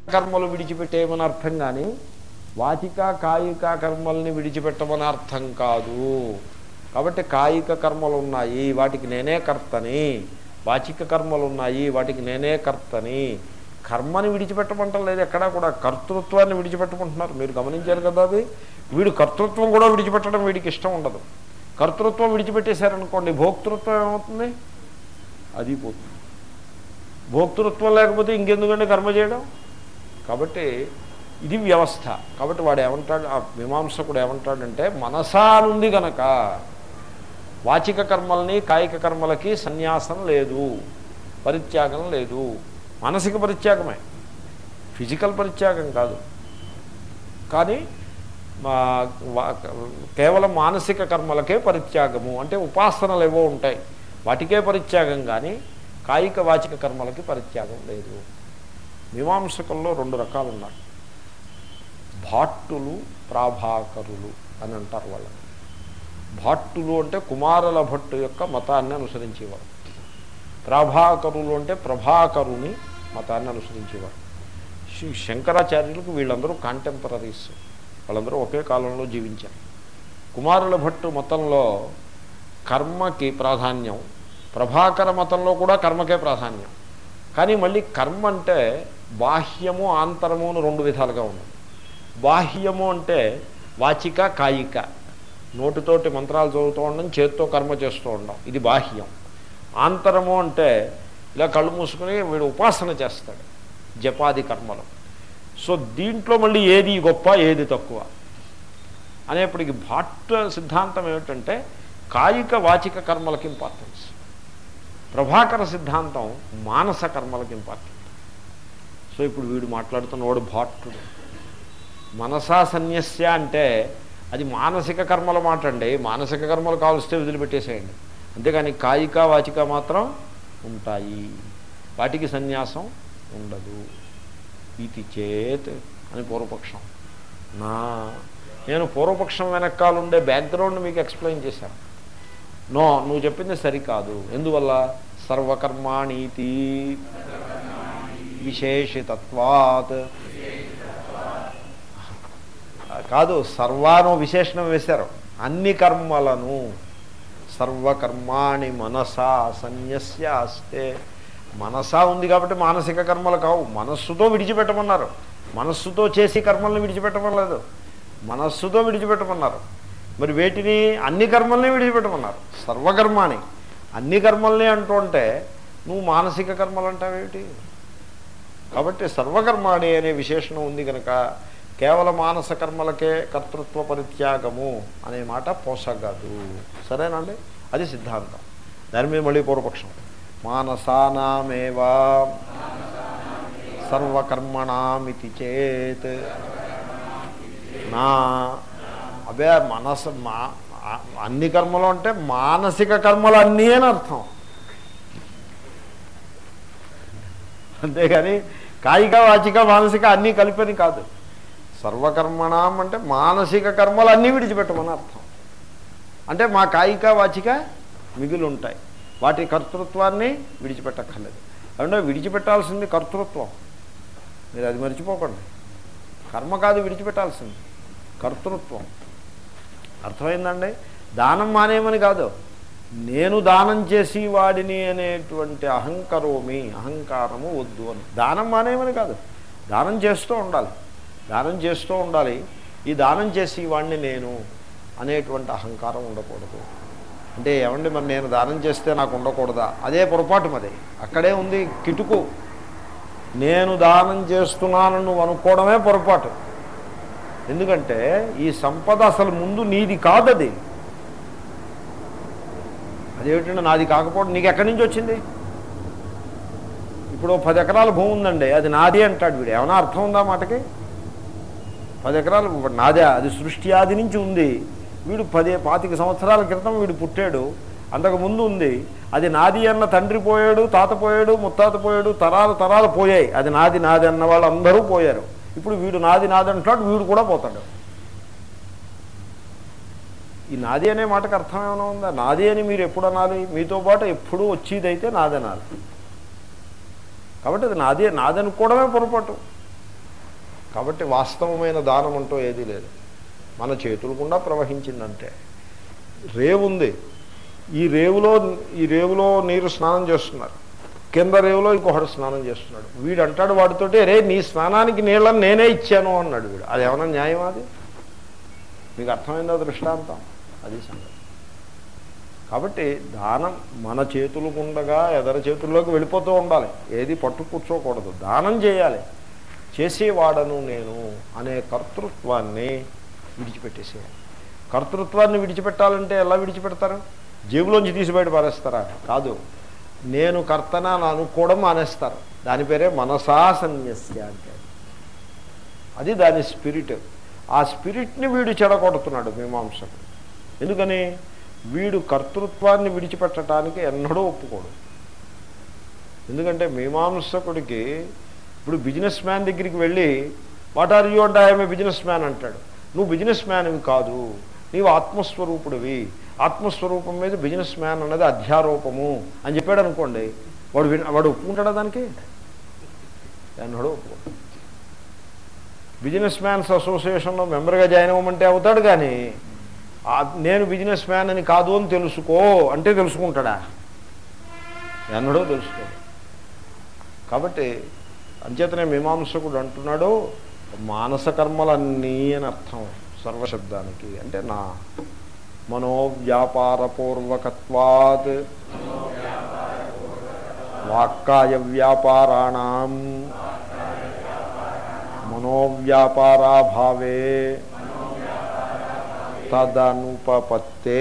కర్మలు విడిచిపెట్టేయమని అర్థం కానీ వాచిక కాయిక కర్మల్ని విడిచిపెట్టమని అర్థం కాదు కాబట్టి కాయిక కర్మలు ఉన్నాయి వాటికి నేనే కర్తని వాచిక కర్మలు ఉన్నాయి వాటికి నేనే కర్తని కర్మని విడిచిపెట్టమంటం లేదు ఎక్కడా కూడా కర్తృత్వాన్ని విడిచిపెట్టమంటున్నారు మీరు గమనించారు కదా అది వీడు కర్తృత్వం కూడా విడిచిపెట్టడం వీడికి ఇష్టం ఉండదు కర్తృత్వం విడిచిపెట్టేశారనుకోండి భోక్తృత్వం ఏమవుతుంది అది పోతుంది భోక్తృత్వం లేకపోతే ఇంకెందుకంటే కర్మ చేయడం కాబట్టి ఇది వ్యవస్థ కాబట్టి వాడు ఏమంటాడు ఆ మీమాంసకుడు ఏమంటాడంటే మనసానుంది గనక వాచిక కర్మల్ని కాయిక కర్మలకి సన్యాసం లేదు పరిత్యాగం లేదు మానసిక పరిత్యాగమే ఫిజికల్ పరిత్యాగం కాదు కానీ మా వా- కేవలం మానసిక కర్మలకే పరిత్యాగము అంటే ఉపాసనలు ఏవో ఉంటాయి వాటికే పరిత్యాగం కానీ కాయిక వాచిక కర్మలకి పరిత్యాగం లేదు మీమాంసకుల్లో రెండు రకాలు ఉన్నారు భాట్టులు ప్రాభాకరులు అని అంటారు వాళ్ళని భాట్టులు అంటే కుమారుల భట్టు యొక్క మతాన్ని అనుసరించేవారు ప్రాభాకరులు అంటే ప్రభాకరుని మతాన్ని అనుసరించేవారు శ్రీ శంకరాచార్యులకు వీళ్ళందరూ కాంటెంపరీస్ వాళ్ళందరూ ఒకే కాలంలో జీవించారు కుమారుల భట్టు మతంలో కర్మకి ప్రాధాన్యం ప్రభాకర మతంలో కూడా కర్మకే ప్రాధాన్యం కానీ మళ్ళీ కర్మ అంటే బాహ్యము ఆంతరము అని రెండు విధాలుగా ఉంది బాహ్యము అంటే వాచిక కాయిక నోటితోటి మంత్రాలు చదువుతూ ఉండడం చేత్తో కర్మ చేస్తూ ఉండడం ఇది బాహ్యం ఆంతరము అంటే ఇలా కళ్ళు మూసుకుని వీడు ఉపాసన చేస్తాడు జపాది కర్మలు సో దీంట్లో మళ్ళీ ఏది గొప్ప ఏది తక్కువ అనేప్పటికి భాట్ సిద్ధాంతం ఏమిటంటే కాయిక వాచిక కర్మలకి ఇంపార్టెన్స్ ప్రభాకర సిద్ధాంతం మానస కర్మలకి ఇంపార్టెంట్ సో ఇప్పుడు వీడు మాట్లాడుతున్నవాడు భాట్టుడు మనసా సన్యస్య అంటే అది మానసిక కర్మల మాట అండి మానసిక కర్మలు కావలిస్తే వదిలిపెట్టేసేయండి అంతేగాని కాయిక వాచిక మాత్రం ఉంటాయి వాటికి సన్యాసం ఉండదు ఇది చేత్ అని పూర్వపక్షం నా నేను పూర్వపక్షం వెనకాలండే బ్యాక్గ్రౌండ్ మీకు ఎక్స్ప్లెయిన్ చేశాను నో నువ్వు చెప్పింది సరికాదు ఎందువల్ల సర్వకర్మాణీతి విశేషితత్వాత్ కాదు సర్వాను విశేషణం వేశారు అన్ని కర్మలను సర్వకర్మాణి మనసా సన్యస్య అస్తే మనసా ఉంది కాబట్టి మానసిక కర్మలు కావు మనస్సుతో విడిచిపెట్టమన్నారు మనస్సుతో చేసి కర్మల్ని విడిచిపెట్టమనలేదు మనస్సుతో విడిచిపెట్టమన్నారు మరి వేటిని అన్ని కర్మల్ని విడిచిపెట్టమన్నారు సర్వకర్మాని అన్ని కర్మల్ని అంటుంటే నువ్వు మానసిక కర్మలు అంటావేమిటి కాబట్టి సర్వకర్మాణి అనే విశేషణం ఉంది కనుక కేవల మానస కర్మలకే కర్తృత్వ పరిత్యాగము అనే మాట పోసగదు సరేనండి అది సిద్ధాంతం దాని మీద మళ్ళీ పూర్వపక్షం మానసానామేవా సర్వకర్మణామితి చేత్ నా అదే మనసు మా ఆ- అన్ని కర్మలు అంటే మానసిక కర్మలు అన్నీ అని అర్థం అంతేగాని కాయిక వాచిక మానసిక అన్నీ కలిపని కాదు సర్వకర్మణం అంటే మానసిక కర్మలు అన్నీ విడిచిపెట్టమని అర్థం అంటే మా కాయిక వాచిక మిగిలి ఉంటాయి వాటి కర్తృత్వాన్ని విడిచిపెట్టక్కర్లేదు అంటే విడిచిపెట్టాల్సింది కర్తృత్వం మీరు అది మర్చిపోకండి కర్మ కాదు విడిచిపెట్టాల్సింది కర్తృత్వం అర్థమైందండి దానం మానేయమని కాదు నేను దానం చేసి వాడిని అనేటువంటి అహంకరోమి అహంకారము వద్దు అని దానం మానేయమని కాదు దానం చేస్తూ ఉండాలి దానం చేస్తూ ఉండాలి ఈ దానం చేసి వాడిని నేను అనేటువంటి అహంకారం ఉండకూడదు అంటే ఏమండి మరి నేను దానం చేస్తే నాకు ఉండకూడదా అదే పొరపాటు మరి అక్కడే ఉంది కిటుకు నేను దానం చేస్తున్నాను నువ్వు అనుకోవడమే పొరపాటు ఎందుకంటే ఈ సంపద అసలు ముందు నీది కాదది అదేమిటంటే నాది కాకపోవడం నీకు ఎక్కడి నుంచి వచ్చింది ఇప్పుడు ఓ పది ఎకరాల భూమి ఉందండి అది నాది అంటాడు వీడు ఏమైనా అర్థం ఉందా మాటకి పది ఎకరాలు నాదే అది సృష్టి ఆది నుంచి ఉంది వీడు పది పాతిక సంవత్సరాల క్రితం వీడు పుట్టాడు అంతకు ముందు ఉంది అది నాది అన్న తండ్రి పోయాడు తాత పోయాడు ముత్తాత పోయాడు తరాలు తరాలు పోయాయి అది నాది నాది అన్న వాళ్ళు అందరూ పోయారు ఇప్పుడు వీడు నాది నాది అంటాడు వీడు కూడా పోతాడు ఈ నాది అనే మాటకు అర్థం ఏమైనా ఉందా నాది అని మీరు ఎప్పుడు అనాలి మీతో పాటు ఎప్పుడూ వచ్చేదైతే నాది అనాలి కాబట్టి అది నాది నాది అనుకోవడమే పొరపాటు కాబట్టి వాస్తవమైన దానం అంటూ ఏదీ లేదు మన చేతులు గుండా ప్రవహించిందంటే రేవుంది ఈ రేవులో ఈ రేవులో నీరు స్నానం చేస్తున్నారు కింద రేవులో ఇంకొకటి స్నానం చేస్తున్నాడు వీడు అంటాడు వాడితోటి రే నీ స్నానానికి నీళ్ళని నేనే ఇచ్చాను అన్నాడు వీడు అది ఏమన్నా న్యాయం అది మీకు అర్థమైందా దృష్టాంతం అది సంగతి కాబట్టి దానం మన చేతులు ఉండగా ఎదర చేతుల్లోకి వెళ్ళిపోతూ ఉండాలి ఏది పట్టు కూర్చోకూడదు దానం చేయాలి చేసేవాడను నేను అనే కర్తృత్వాన్ని విడిచిపెట్టేసేయాలి కర్తృత్వాన్ని విడిచిపెట్టాలంటే ఎలా విడిచిపెడతారు జేబులోంచి తీసి బయట పారేస్తారా కాదు నేను కర్తన అని అనుకోవడం మానేస్తారు దాని పేరే మనసా సన్యస్య అంటే అది దాని స్పిరిట్ ఆ స్పిరిట్ని వీడు చెడగొడుతున్నాడు మీమాంసకుడు ఎందుకని వీడు కర్తృత్వాన్ని విడిచిపెట్టడానికి ఎన్నడూ ఒప్పుకోడు ఎందుకంటే మీమాంసకుడికి ఇప్పుడు బిజినెస్ మ్యాన్ దగ్గరికి వెళ్ళి వాట్ ఆర్ యూ అంటే ఐఎమ్ ఏ బిజినెస్ మ్యాన్ అంటాడు నువ్వు బిజినెస్ మ్యాన్వి కాదు నీవు ఆత్మస్వరూపుడివి ఆత్మస్వరూపం మీద బిజినెస్ మ్యాన్ అన్నది అధ్యారూపము అని చెప్పాడు అనుకోండి వాడు విన- వాడు ఒప్పుకుంటాడా దానికి ఎన్నడూ ఒప్పుకోడు బిజినెస్ మ్యాన్స్ అసోసియేషన్లో మెంబర్గా జాయిన్ అవ్వమంటే అవుతాడు కానీ ఆ నేను బిజినెస్ మ్యాన్ అని కాదు అని తెలుసుకో అంటే తెలుసుకుంటాడా ఎన్నడో తెలుసుకోడు కాబట్టి అంచేతనే మీమాంసకుడు అంటున్నాడు మానస కర్మలన్నీ అని అర్థం సర్వశబ్దానికి అంటే నా మనోవ్యాపారపూర్వకత్వాత్ వాక్కాయ వ్యాపారాణం మనోవ్యాపారాభావే తదనుపపత్తే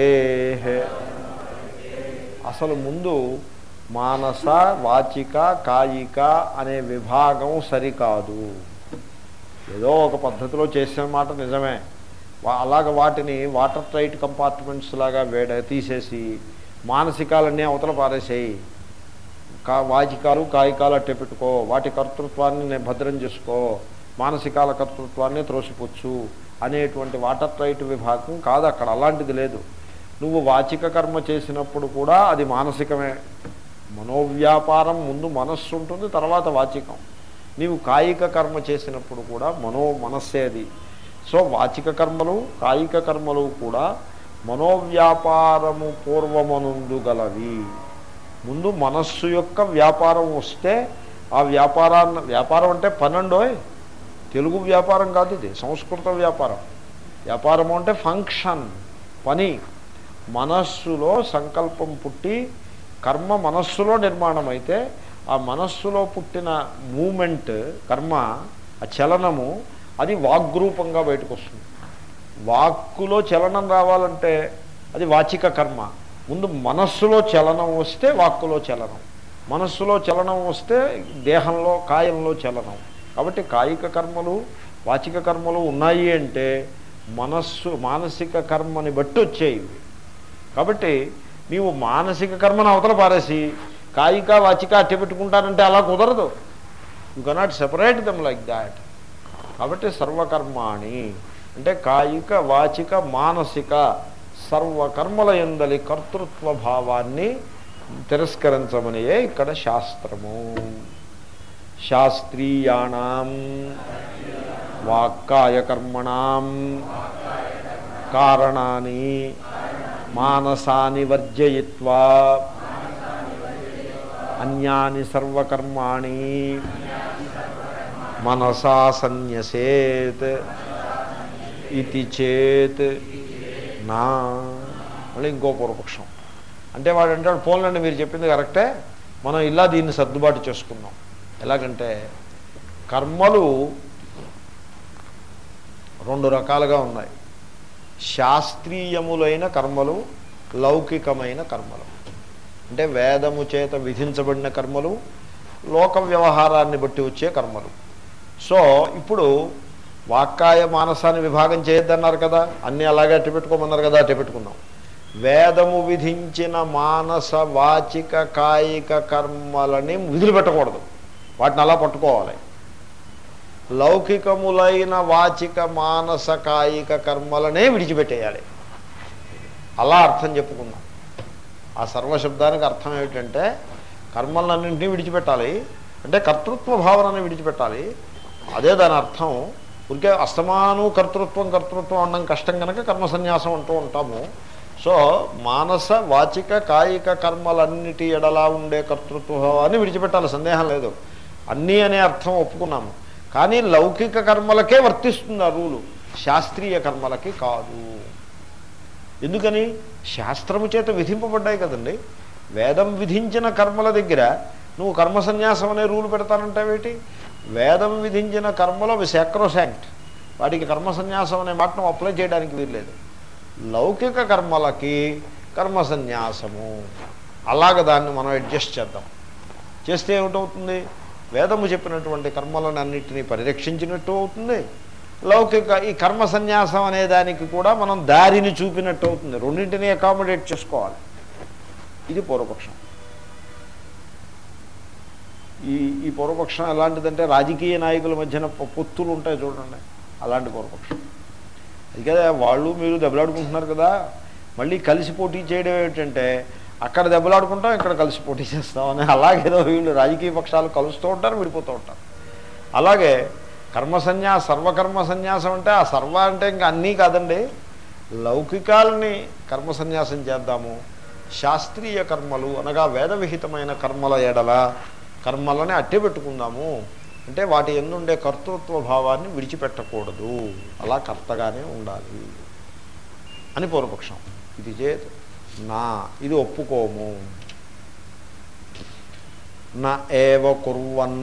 అసలు ముందు మానస వాచిక కాయిక అనే విభాగం సరికాదు ఏదో ఒక పద్ధతిలో చేసిన మాట నిజమే వా- అలాగ వాటిని వాటర్ టైట్ కంపార్ట్మెంట్స్ లాగా వేడ తీసేసి మానసికాలన్నీ అవతల పారేసేయి కా వాచికాలు కాయికాలు అట్టే పెట్టుకో వాటి కర్తృత్వాన్ని నే- భద్రం చేసుకో మానసికాల కర్తృత్వాన్ని త్రోసిపుచ్చు అనేటువంటి వాటర్ టైట్ విభాగం కాదు అక్కడ అలాంటిది లేదు నువ్వు వాచిక కర్మ చేసినప్పుడు కూడా అది మానసికమే మనోవ్యాపారం ముందు మనస్సు ఉంటుంది తర్వాత వాచికం నీవు కాయిక కర్మ చేసినప్పుడు కూడా మనో మనస్సే అది సో వాచిక కర్మలు కాయిక కర్మలు కూడా మనోవ్యాపారము పూర్వమనుందు గలవి ముందు మనస్సు యొక్క వ్యాపారం వస్తే ఆ వ్యాపారాన్ని వ్యాపారం అంటే పనండోయ్ తెలుగు వ్యాపారం కాదు ఇది సంస్కృత వ్యాపారం వ్యాపారం అంటే ఫంక్షన్ పని మనస్సులో సంకల్పం పుట్టి కర్మ మనస్సులో నిర్మాణం అయితే ఆ మనస్సులో పుట్టిన మూమెంట్ కర్మ ఆ చలనము అది వాగ్రూపంగా బయటకు వస్తుంది వాక్కులో చలనం రావాలంటే అది వాచిక కర్మ ముందు మనస్సులో చలనం వస్తే వాక్కులో చలనం మనస్సులో చలనం వస్తే దేహంలో కాయంలో చలనం కాబట్టి కాయిక కర్మలు వాచిక కర్మలు ఉన్నాయి అంటే మనస్సు మానసిక కర్మని బట్టి వచ్చేవి ఇవి. కాబట్టి నీవు మానసిక కర్మను అవతల పారేసి కాయిక వాచిక అట్టి పెట్టుకుంటానంటే అలా కుదరదు you cannot separate them like that కాబట్టి సర్వకర్మాణి అంటే కాయిక వాచిక మానసిక సర్వకర్మల ఎందలి కర్తృత్వ భావాన్ని తిరస్కరించమనియే ఇక్కడ శాస్త్రము శాస్త్రీయాణం వాక్కాయ కర్మణం కారణాన్ని మానసాని వర్జయిత్వా అన్యాని సర్వకర్మాణి మనసా సన్యసేత్ ఇది చేత్ నా మళ్ళీ ఇంకో పూర్వపక్షం అంటే వాడు అంటాడు పోన్లండి మీరు చెప్పింది కరెక్టే మనం ఇలా దీన్ని సర్దుబాటు చేసుకుందాం ఎలాగంటే కర్మలు రెండు రకాలుగా ఉన్నాయి శాస్త్రీయములైన కర్మలు లౌకికమైన కర్మలు అంటే వేదము చేత విధించబడిన కర్మలు లోక వ్యవహారాన్ని బట్టి వచ్చే కర్మలు సో ఇప్పుడు వాక్కాయ మానసాన్ని విభాగం చేయొద్దన్నారు కదా అన్నీ అలాగే అట్టి పెట్టుకోమన్నారు కదా అట్టి పెట్టుకున్నాం వేదము విధించిన మానస వాచిక కాయిక కర్మలని వదిలిపెట్టకూడదు వాటిని అలా పట్టుకోవాలి లౌకికములైన వాచిక మానస కాయిక కర్మలనే విడిచిపెట్టేయాలి అలా అర్థం చెప్పుకుందాం ఆ సర్వశబ్దానికి అర్థం ఏమిటంటే కర్మలన్నింటినీ విడిచిపెట్టాలి అంటే కర్తృత్వ భావనని విడిచిపెట్టాలి అదే దాని అర్థం ఊరికే అస్తమాను కర్తృత్వం కర్తృత్వం అనడం కష్టం కనుక కర్మ సన్యాసం అంటూ ఉంటాము సో మానస వాచిక కాయిక కర్మలన్నిటి ఎడలా ఉండే కర్తృత్వాన్ని విడిచిపెట్టాలి సందేహం లేదు అన్నీ అనే అర్థం ఒప్పుకున్నాము కానీ లౌకిక కర్మలకే వర్తిస్తుంది ఆ రూలు శాస్త్రీయ కర్మలకి కాదు ఎందుకని శాస్త్రము చేత విధింపబడ్డాయి కదండి వేదం విధించిన కర్మల దగ్గర నువ్వు కర్మ సన్యాసం అనే రూలు పెడతానంటావేటి వేదం విధించిన కర్మలు అవి శాక్రోశాంక్ట్ వాటికి కర్మ సన్యాసం అనే మాట నువ్వు అప్లై చేయడానికి వీల్లేదు లౌకిక కర్మలకి కర్మ సన్యాసము అలాగ దాన్ని మనం అడ్జస్ట్ చేద్దాం చేస్తే ఏమిటవుతుంది వేదము చెప్పినటువంటి కర్మలను అన్నింటినీ పరిరక్షించినట్టు అవుతుంది లౌకిక ఈ కర్మ సన్యాసం అనే దానికి కూడా మనం దారిని చూపినట్టు అవుతుంది రెండింటినీ అకామిడేట్ చేసుకోవాలి ఇది పూర్వపక్షం ఈ ఈ పూర్వపక్షం ఎలాంటిదంటే రాజకీయ నాయకుల మధ్యన పొ- పొత్తులు ఉంటాయి చూడండి అలాంటి పూర్వపక్షం అది కదా వాళ్ళు మీరు దెబ్బలాడుకుంటున్నారు కదా మళ్ళీ కలిసి పోటీ చేయడం ఏమిటంటే అక్కడ దెబ్బలాడుకుంటాం ఇక్కడ కలిసి పోటీ చేస్తామని అలాగేదో వీళ్ళు రాజకీయ పక్షాలు కలుస్తూ ఉంటారు విడిపోతూ ఉంటారు అలాగే కర్మ సన్యాస సర్వకర్మ సన్యాసం అంటే ఆ సర్వ అంటే ఇంకా అన్నీ కాదండి లౌకికాలని కర్మ సన్యాసం చేద్దాము శాస్త్రీయ కర్మలు అనగా వేద విహితమైన కర్మల ఎడల కర్మలని అట్టే పెట్టుకుందాము అంటే వాటి ఎందుండే కర్తృత్వ భావాన్ని విడిచిపెట్టకూడదు అలా కర్తగానే ఉండాలి అని పూర్వపక్షం ఇది చేత్ నా ఇది ఒప్పుకోము నా ఏవ కుర్వన్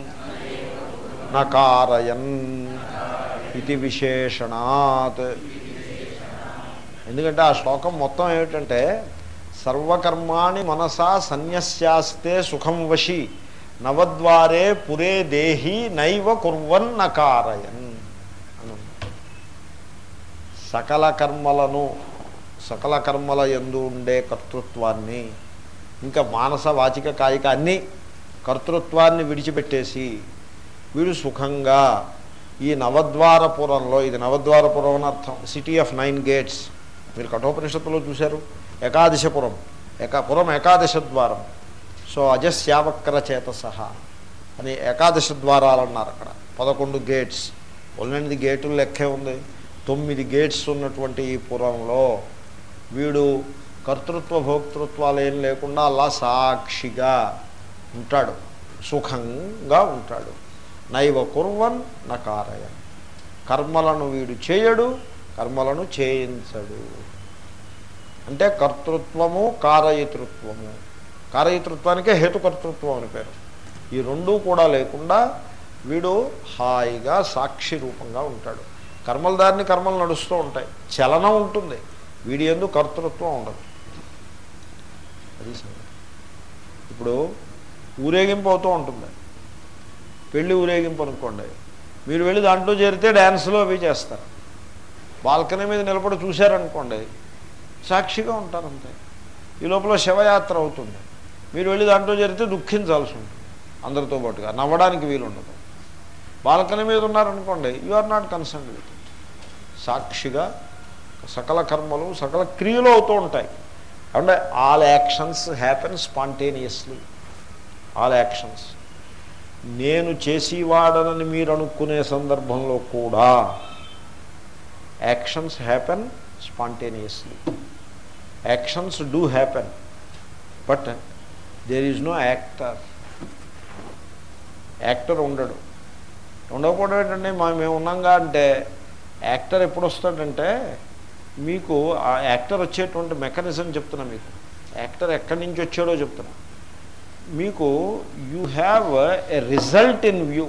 నకారయన్ ఇది విశేషణాత్ ఎందుకంటే ఆ శ్లోకం మొత్తం ఏమిటంటే సర్వకర్మాణి మనసా సన్యస్యాస్తే సుఖం వశి నవద్వారే పురే దేహి నైవ కుర్వన్ నకారయన్ అని ఉంది. సకల కర్మలను సకల కర్మల ఎందు ఉండే కర్తృత్వాన్ని ఇంకా మానస వాచిక కాయిక అన్నీ కర్తృత్వాన్ని విడిచిపెట్టేసి వీడు సుఖంగా ఈ నవద్వారపురంలో ఇది నవద్వారపురం అని అర్థం సిటీ ఆఫ్ నైన్ గేట్స్ మీరు కఠోపనిషత్తులో చూశారు ఏకాదశపురం ఏకా పురం ఏకాదశ ద్వారం సో అజస్యావక్ర చేతస అని ఏకాదశ ద్వారాలు అన్నారు అక్కడ పదకొండు గేట్స్ ఒళ్ళనిది గేటులు లెక్కే ఉంది తొమ్మిది గేట్స్ ఉన్నటువంటి ఈ పురంలో వీడు కర్తృత్వ భోక్తృత్వాలు ఏం లేకుండా అలా సాక్షిగా ఉంటాడు సుఖంగా ఉంటాడు నైవ కుర్వన్ నకారయన్ కర్మలను వీడు చేయడు కర్మలను చేయించడు అంటే కర్తృత్వము కారయతృత్వము కారయతృత్వానికే హేతుకర్తృత్వం అని పేరు ఈ రెండూ కూడా లేకుండా వీడు హాయిగా సాక్షి రూపంగా ఉంటాడు కర్మల దారిని కర్మలు నడుస్తూ ఉంటాయి చలనం ఉంటుంది వీడి ఎందు కర్తృత్వం ఉండదు అది సంగతి. ఇప్పుడు ఊరేగింపు అవుతూ ఉంటుంది పెళ్ళి ఊరేగింపు అనుకోండి మీరు వెళ్ళి దాంట్లో చేరితే డ్యాన్స్లో అవి చేస్తారు బాల్కనీ మీద నిలబడి చూశారనుకోండి సాక్షిగా ఉంటారు అంతే ఈ లోపల శవయాత్ర అవుతుంది మీరు వెళ్ళి దాంట్లో చేరితే దుఃఖించాల్సి ఉంటుంది అందరితో పాటుగా నవ్వడానికి వీలు ఉండదు బాల్కనీ మీద ఉన్నారనుకోండి you are not concern with సాక్షిగా సకల కర్మలు సకల క్రియలు అవుతూ ఉంటాయి అంటే all actions happen spontaneously all actions నేను చేసేవాడనని మీరు అనుకునే సందర్భంలో కూడా actions happen spontaneously actions do happen but there is no actor actor ఉండడు ఉండకపోవడం ఏంటంటే మా మేము ఉన్నాంగా అంటే యాక్టర్ ఎప్పుడు వస్తాడంటే మీకు ఆ యాక్టర్ వచ్చేటువంటి మెకానిజం చెప్తున్నా మీకు యాక్టర్ ఎక్కడి నుంచి వచ్చాడో చెప్తున్నా మీకు you have a result in view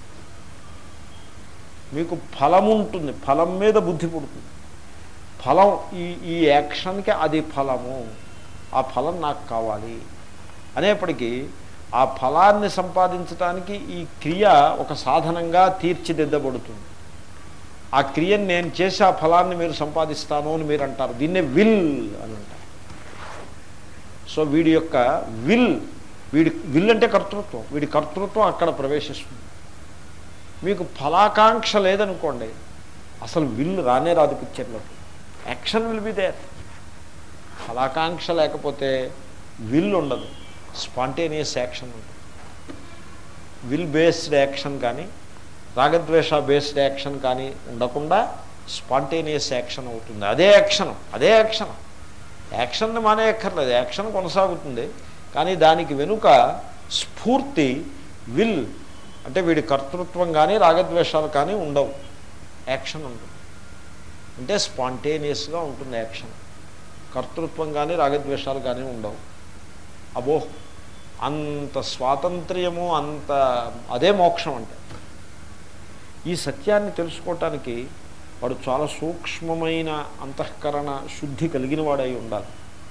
మీకు ఫలం ఉంటుంది ఫలం మీద బుద్ధి పుడుతుంది ఫలం ఈ ఈ యాక్షన్కి అది ఫలము ఆ ఫలం నాకు కావాలి అనేప్పటికీ ఆ ఫలాన్ని సంపాదించడానికి ఈ క్రియ ఒక సాధనంగా తీర్చిదిద్దబడుతుంది ఆ క్రియను నేను చేసి ఆ ఫలాన్ని మీరు సంపాదిస్తాను అని మీరు అంటారు దీన్నే విల్ అని అంటారు సో వీడి యొక్క విల్ వీడి విల్ అంటే కర్తృత్వం వీడి కర్తృత్వం అక్కడ ప్రవేశిస్తుంది మీకు ఫలాకాంక్ష లేదనుకోండి అసలు విల్ రానే రాదు పిక్చర్లోకి యాక్షన్ విల్ బి దేర్ ఫలాకాంక్ష లేకపోతే విల్ ఉండదు స్పాంటేనియస్ యాక్షన్ ఉంటుంది విల్ బేస్డ్ యాక్షన్ కానీ రాగద్వేష బేస్డ్ యాక్షన్ కానీ ఉండకుండా స్పాంటేనియస్ యాక్షన్ అవుతుంది అదే యాక్షన్ అదే యాక్షన్ యాక్షన్ని మానేయక్కర్లేదు యాక్షన్ కొనసాగుతుంది కానీ దానికి వెనుక స్ఫూర్తి విల్ అంటే వీడి కర్తృత్వం కానీ రాగద్వేషాలు కానీ ఉండవు యాక్షన్ ఉంటుంది అంటే స్పాంటేనియస్గా ఉంటుంది యాక్షన్ కర్తృత్వం కానీ రాగద్వేషాలు కానీ ఉండవు అబో అంత స్వాతంత్ర్యము అంత అదే మోక్షం అంటే ఈ సత్యాన్ని తెలుసుకోవటానికి వాడు చాలా సూక్ష్మమైన అంతఃకరణ శుద్ధి కలిగిన వాడై ఉండాలి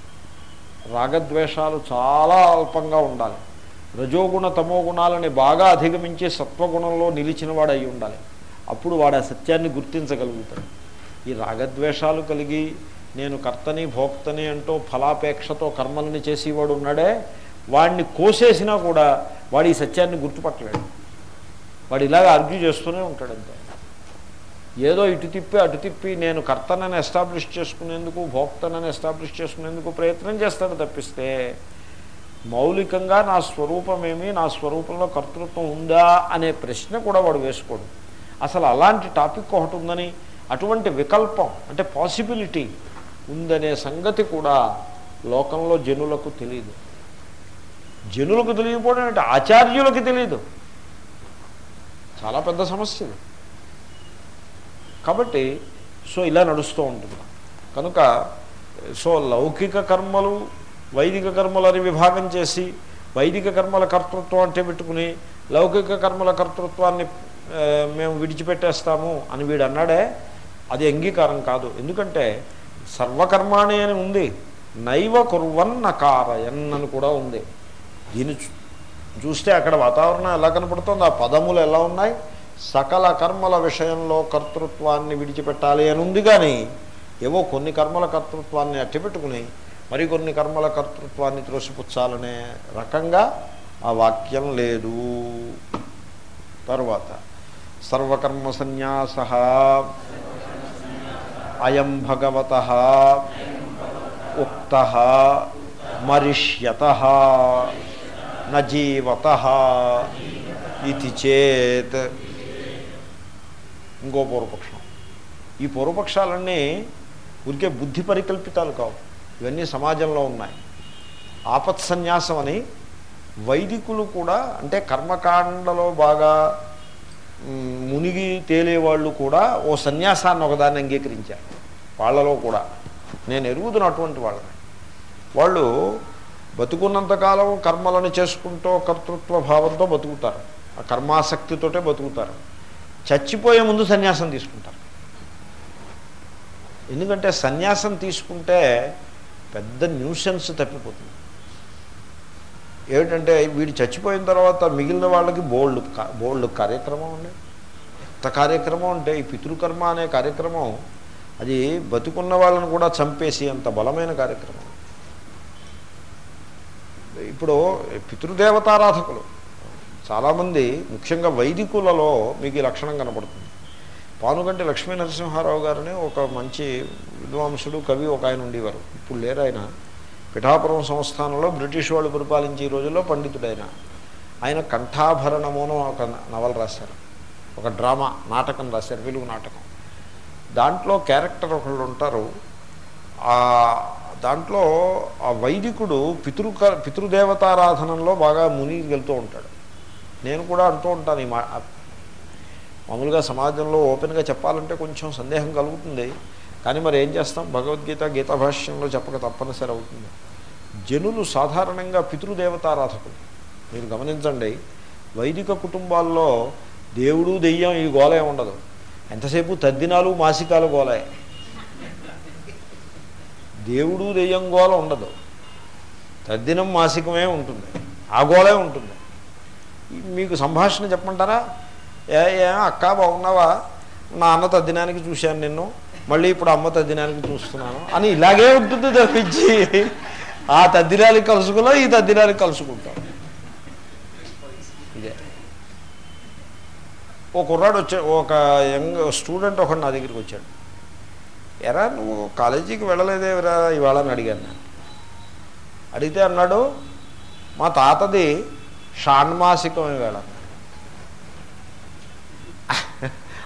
రాగద్వేషాలు చాలా అల్పంగా ఉండాలి రజోగుణ తమో గుణాలని బాగా అధిగమించి సత్వగుణంలో నిలిచిన వాడు అయి ఉండాలి అప్పుడు వాడు ఆ సత్యాన్ని గుర్తించగలుగుతాడు ఈ రాగద్వేషాలు కలిగి నేను కర్తని భోక్తని అంటూ ఫలాపేక్షతో కర్మల్ని చేసేవాడు ఉన్నాడే వాడిని కోసేసినా కూడా వాడు ఈ సత్యాన్ని గుర్తుపట్టలేడు వాడు ఇలాగ ఆర్గ్యూ చేస్తూనే ఉంటాడు అంతే ఏదో ఇటు తిప్పి అటు తిప్పి నేను కర్తనని ఎస్టాబ్లిష్ చేసుకునేందుకు భోక్తనని ఎస్టాబ్లిష్ చేసుకునేందుకు ప్రయత్నం చేస్తాడు తప్పిస్తే మౌలికంగా నా స్వరూపమేమి నా స్వరూపంలో కర్తృత్వం ఉందా అనే ప్రశ్న కూడా వాడు వేసుకోడు అసలు అలాంటి టాపిక్ ఒకటి ఉందని అటువంటి వికల్పం అంటే పాసిబిలిటీ ఉందనే సంగతి కూడా లోకంలో జనులకు తెలియదు జనులకు తెలియకపోవడం అంటే ఆచార్యులకు తెలియదు చాలా పెద్ద సమస్య ఇది కాబట్టి సో ఇలా నడుస్తూ ఉంటుంది కనుక సో లౌకిక కర్మలు వైదిక కర్మలని విభాగం చేసి వైదిక కర్మల కర్తృత్వం అంటే పెట్టుకుని లౌకిక కర్మల కర్తృత్వాన్ని ఆ, మేము విడిచిపెట్టేస్తాము అని వీడు అన్నాడే అది అంగీకారం కాదు ఎందుకంటే సర్వకర్మాణి అని ఉంది నైవ కుర్వన్ నకారయన్ అని కూడా ఉంది దీన్ని చూ- చూస్తే అక్కడ వాతావరణం ఎలా కనపడుతుంది ఆ పదములు ఎలా ఉన్నాయి సకల కర్మల విషయంలో కర్తృత్వాన్ని విడిచిపెట్టాలి అని ఉంది కానీ ఏవో కొన్ని కర్మల కర్తృత్వాన్ని అట్టిపెట్టుకుని మరికొన్ని కర్మల కర్తృత్వాన్ని త్రోసిపుచ్చాలనే రకంగా ఆ వాక్యం లేదు తర్వాత సర్వకర్మ సన్యాస అయం భగవత ఉక్త మరిష్యత నజీవత ఇది చేత్ ఇంకో పూర్వపక్షం ఈ పూర్వపక్షాలన్నీ ఊరికే బుద్ధి పరికల్పితాలు కావు ఇవన్నీ సమాజంలో ఉన్నాయి ఆపత్ సన్యాసం అని వైదికులు కూడా అంటే కర్మకాండలో బాగా మ్, మునిగి తేలేవాళ్ళు కూడా ఓ సన్యాసాన్ని ఒకదాన్ని అంగీకరించారు వాళ్ళలో కూడా నేను ఎరుగుతున్న అటువంటి వాళ్ళని వాళ్ళు బతుకున్నంతకాలం కర్మలను చేసుకుంటూ కర్తృత్వ భావంతో బతుకుతారు ఆ కర్మాసక్తితోటే బతుకుతారు చచ్చిపోయే ముందు సన్యాసం తీసుకుంటారు ఎందుకంటే సన్యాసం తీసుకుంటే పెద్ద న్యూసెన్స్ తప్పిపోతుంది ఏమిటంటే వీడు చచ్చిపోయిన తర్వాత మిగిలిన వాళ్ళకి బోల్డ్ కా- బోల్డ్ కార్యక్రమం ఉంది ఎంత కార్యక్రమం అంటే ఈ పితృకర్మ అనే కార్యక్రమం అది బతుకున్న వాళ్ళని కూడా చంపేసి అంత బలమైన కార్యక్రమం ఇప్పుడు పితృదేవతారాధకులు చాలామంది ముఖ్యంగా వైదికులలో మీకు ఈ లక్షణం కనపడుతుంది పానుగంటి లక్ష్మీ నరసింహారావు గారని ఒక మంచి విద్వాంసుడు కవి ఒక ఆయన ఉండేవారు ఇప్పుడు లేరు ఆయన పిఠాపురం సంస్థానంలో బ్రిటిష్ వాళ్ళు పరిపాలించే రోజుల్లో పండితుడైన ఆయన కంఠాభరణము అని ఒక నవల రాశారు ఒక డ్రామా నాటకం రాశారు వెలుగు నాటకం దాంట్లో క్యారెక్టర్ ఒకళ్ళు ఉంటారు ఆ దాంట్లో ఆ వైదికుడు పితృ పితృదేవతారాధనంలో బాగా మునిగి వెళ్తూ ఉంటాడు నేను కూడా అంటూ ఉంటాను ఈ మా మామూలుగా సమాజంలో ఓపెన్గా చెప్పాలంటే కొంచెం సందేహం కలుగుతుంది కానీ మరి ఏం చేస్తాం భగవద్గీత గీతా భాష్యంలో చెప్పక తప్పనిసరి అవుతుంది జనులు సాధారణంగా పితృదేవతారాధకులు మీరు గమనించండి వైదిక కుటుంబాల్లో దేవుడు దెయ్యం ఈ గోలే ఉండదు ఎంతసేపు తద్దినాలు మాసికాలు గోలే దేవుడు దెయ్యం గోల ఉండదు తద్దినం మాసికమే ఉంటుంది ఆ గోలే ఉంటుంది మీకు సంభాషణ చెప్పమంటారా ఏ ఏ అక్క బాగున్నావా నా అన్న తద్దినానికి చూశాను నిన్ను మళ్ళీ ఇప్పుడు అమ్మ తద్దినానికి చూస్తున్నాను అని ఇలాగే ఉంటుంది తప్పించి ఆ తద్దినానికి కలుసుకున్నా ఈ తద్దినానికి కలుసుకుంటాం ఇదే ఓ కుర్రాడు వచ్చా ఒక యంగ్ స్టూడెంట్ ఒకడు నా దగ్గరికి వచ్చాడు ఎరా నువ్వు కాలేజీకి వెళ్ళలేదేవరా ఇవాళ అని అడిగాను నేను అడిగితే అన్నాడు మా తాతది షాన్మాసికం వేళ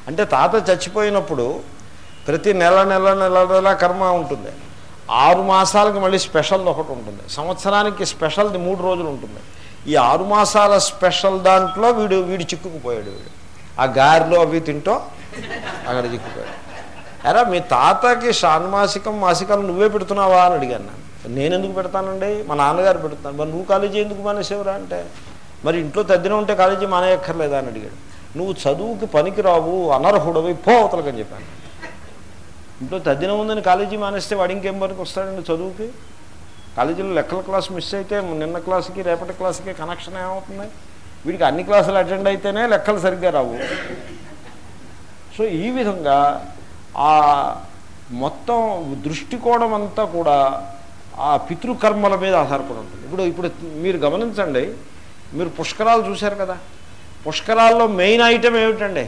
అంటే తాత చచ్చిపోయినప్పుడు ప్రతి నెల నెల నెల నెల కర్మ ఉంటుంది ఆరు మాసాలకు మళ్ళీ స్పెషల్ ఒకటి ఉంటుంది సంవత్సరానికి స్పెషల్ది మూడు రోజులు ఉంటుంది ఈ ఆరు మాసాల స్పెషల్ దాంట్లో వీడు వీడు చిక్కుకుపోయాడు వీడు ఆ గారిలో అవి తింటూ అక్కడ చిక్కుపోయాడు ఎరా మీ తాతకి షాన్మాసికం మాసికాలు నువ్వే పెడుతున్నావా అని అడిగాను నేను నేను ఎందుకు పెడతానండి మా నాన్నగారు పెడుతాను మరి నువ్వు కాలేజీ ఎందుకు మానేసేవరా అంటే మరి ఇంట్లో తద్దిన ఉంటే కాలేజీ మానేయక్కర్లేదా అని అడిగాడు నువ్వు చదువుకి పనికిరావు అనర్హుడవి పో అవతలకని చెప్పాను ఇంట్లో తద్దిన ఉందని కాలేజీ మానేస్తే వాడు ఇంకేం పనికి వస్తాడండి చదువుకి కాలేజీలో లెక్కల క్లాస్ మిస్ అయితే నిన్న క్లాస్కి రేపటి క్లాస్కి కనెక్షన్ ఏమవుతుంది వీడికి అన్ని క్లాసులు అటెండ్ అయితేనే లెక్కలు సరిగ్గా రావు సో ఈ విధంగా ఆ మొత్తం దృష్టికోణం అంతా కూడా ఆ పితృకర్మల మీద ఆధారపడి ఉంటుంది ఇప్పుడు ఇప్పుడు మీరు గమనించండి మీరు పుష్కరాలు చూశారు కదా పుష్కరాల్లో మెయిన్ ఐటెం ఏమిటండి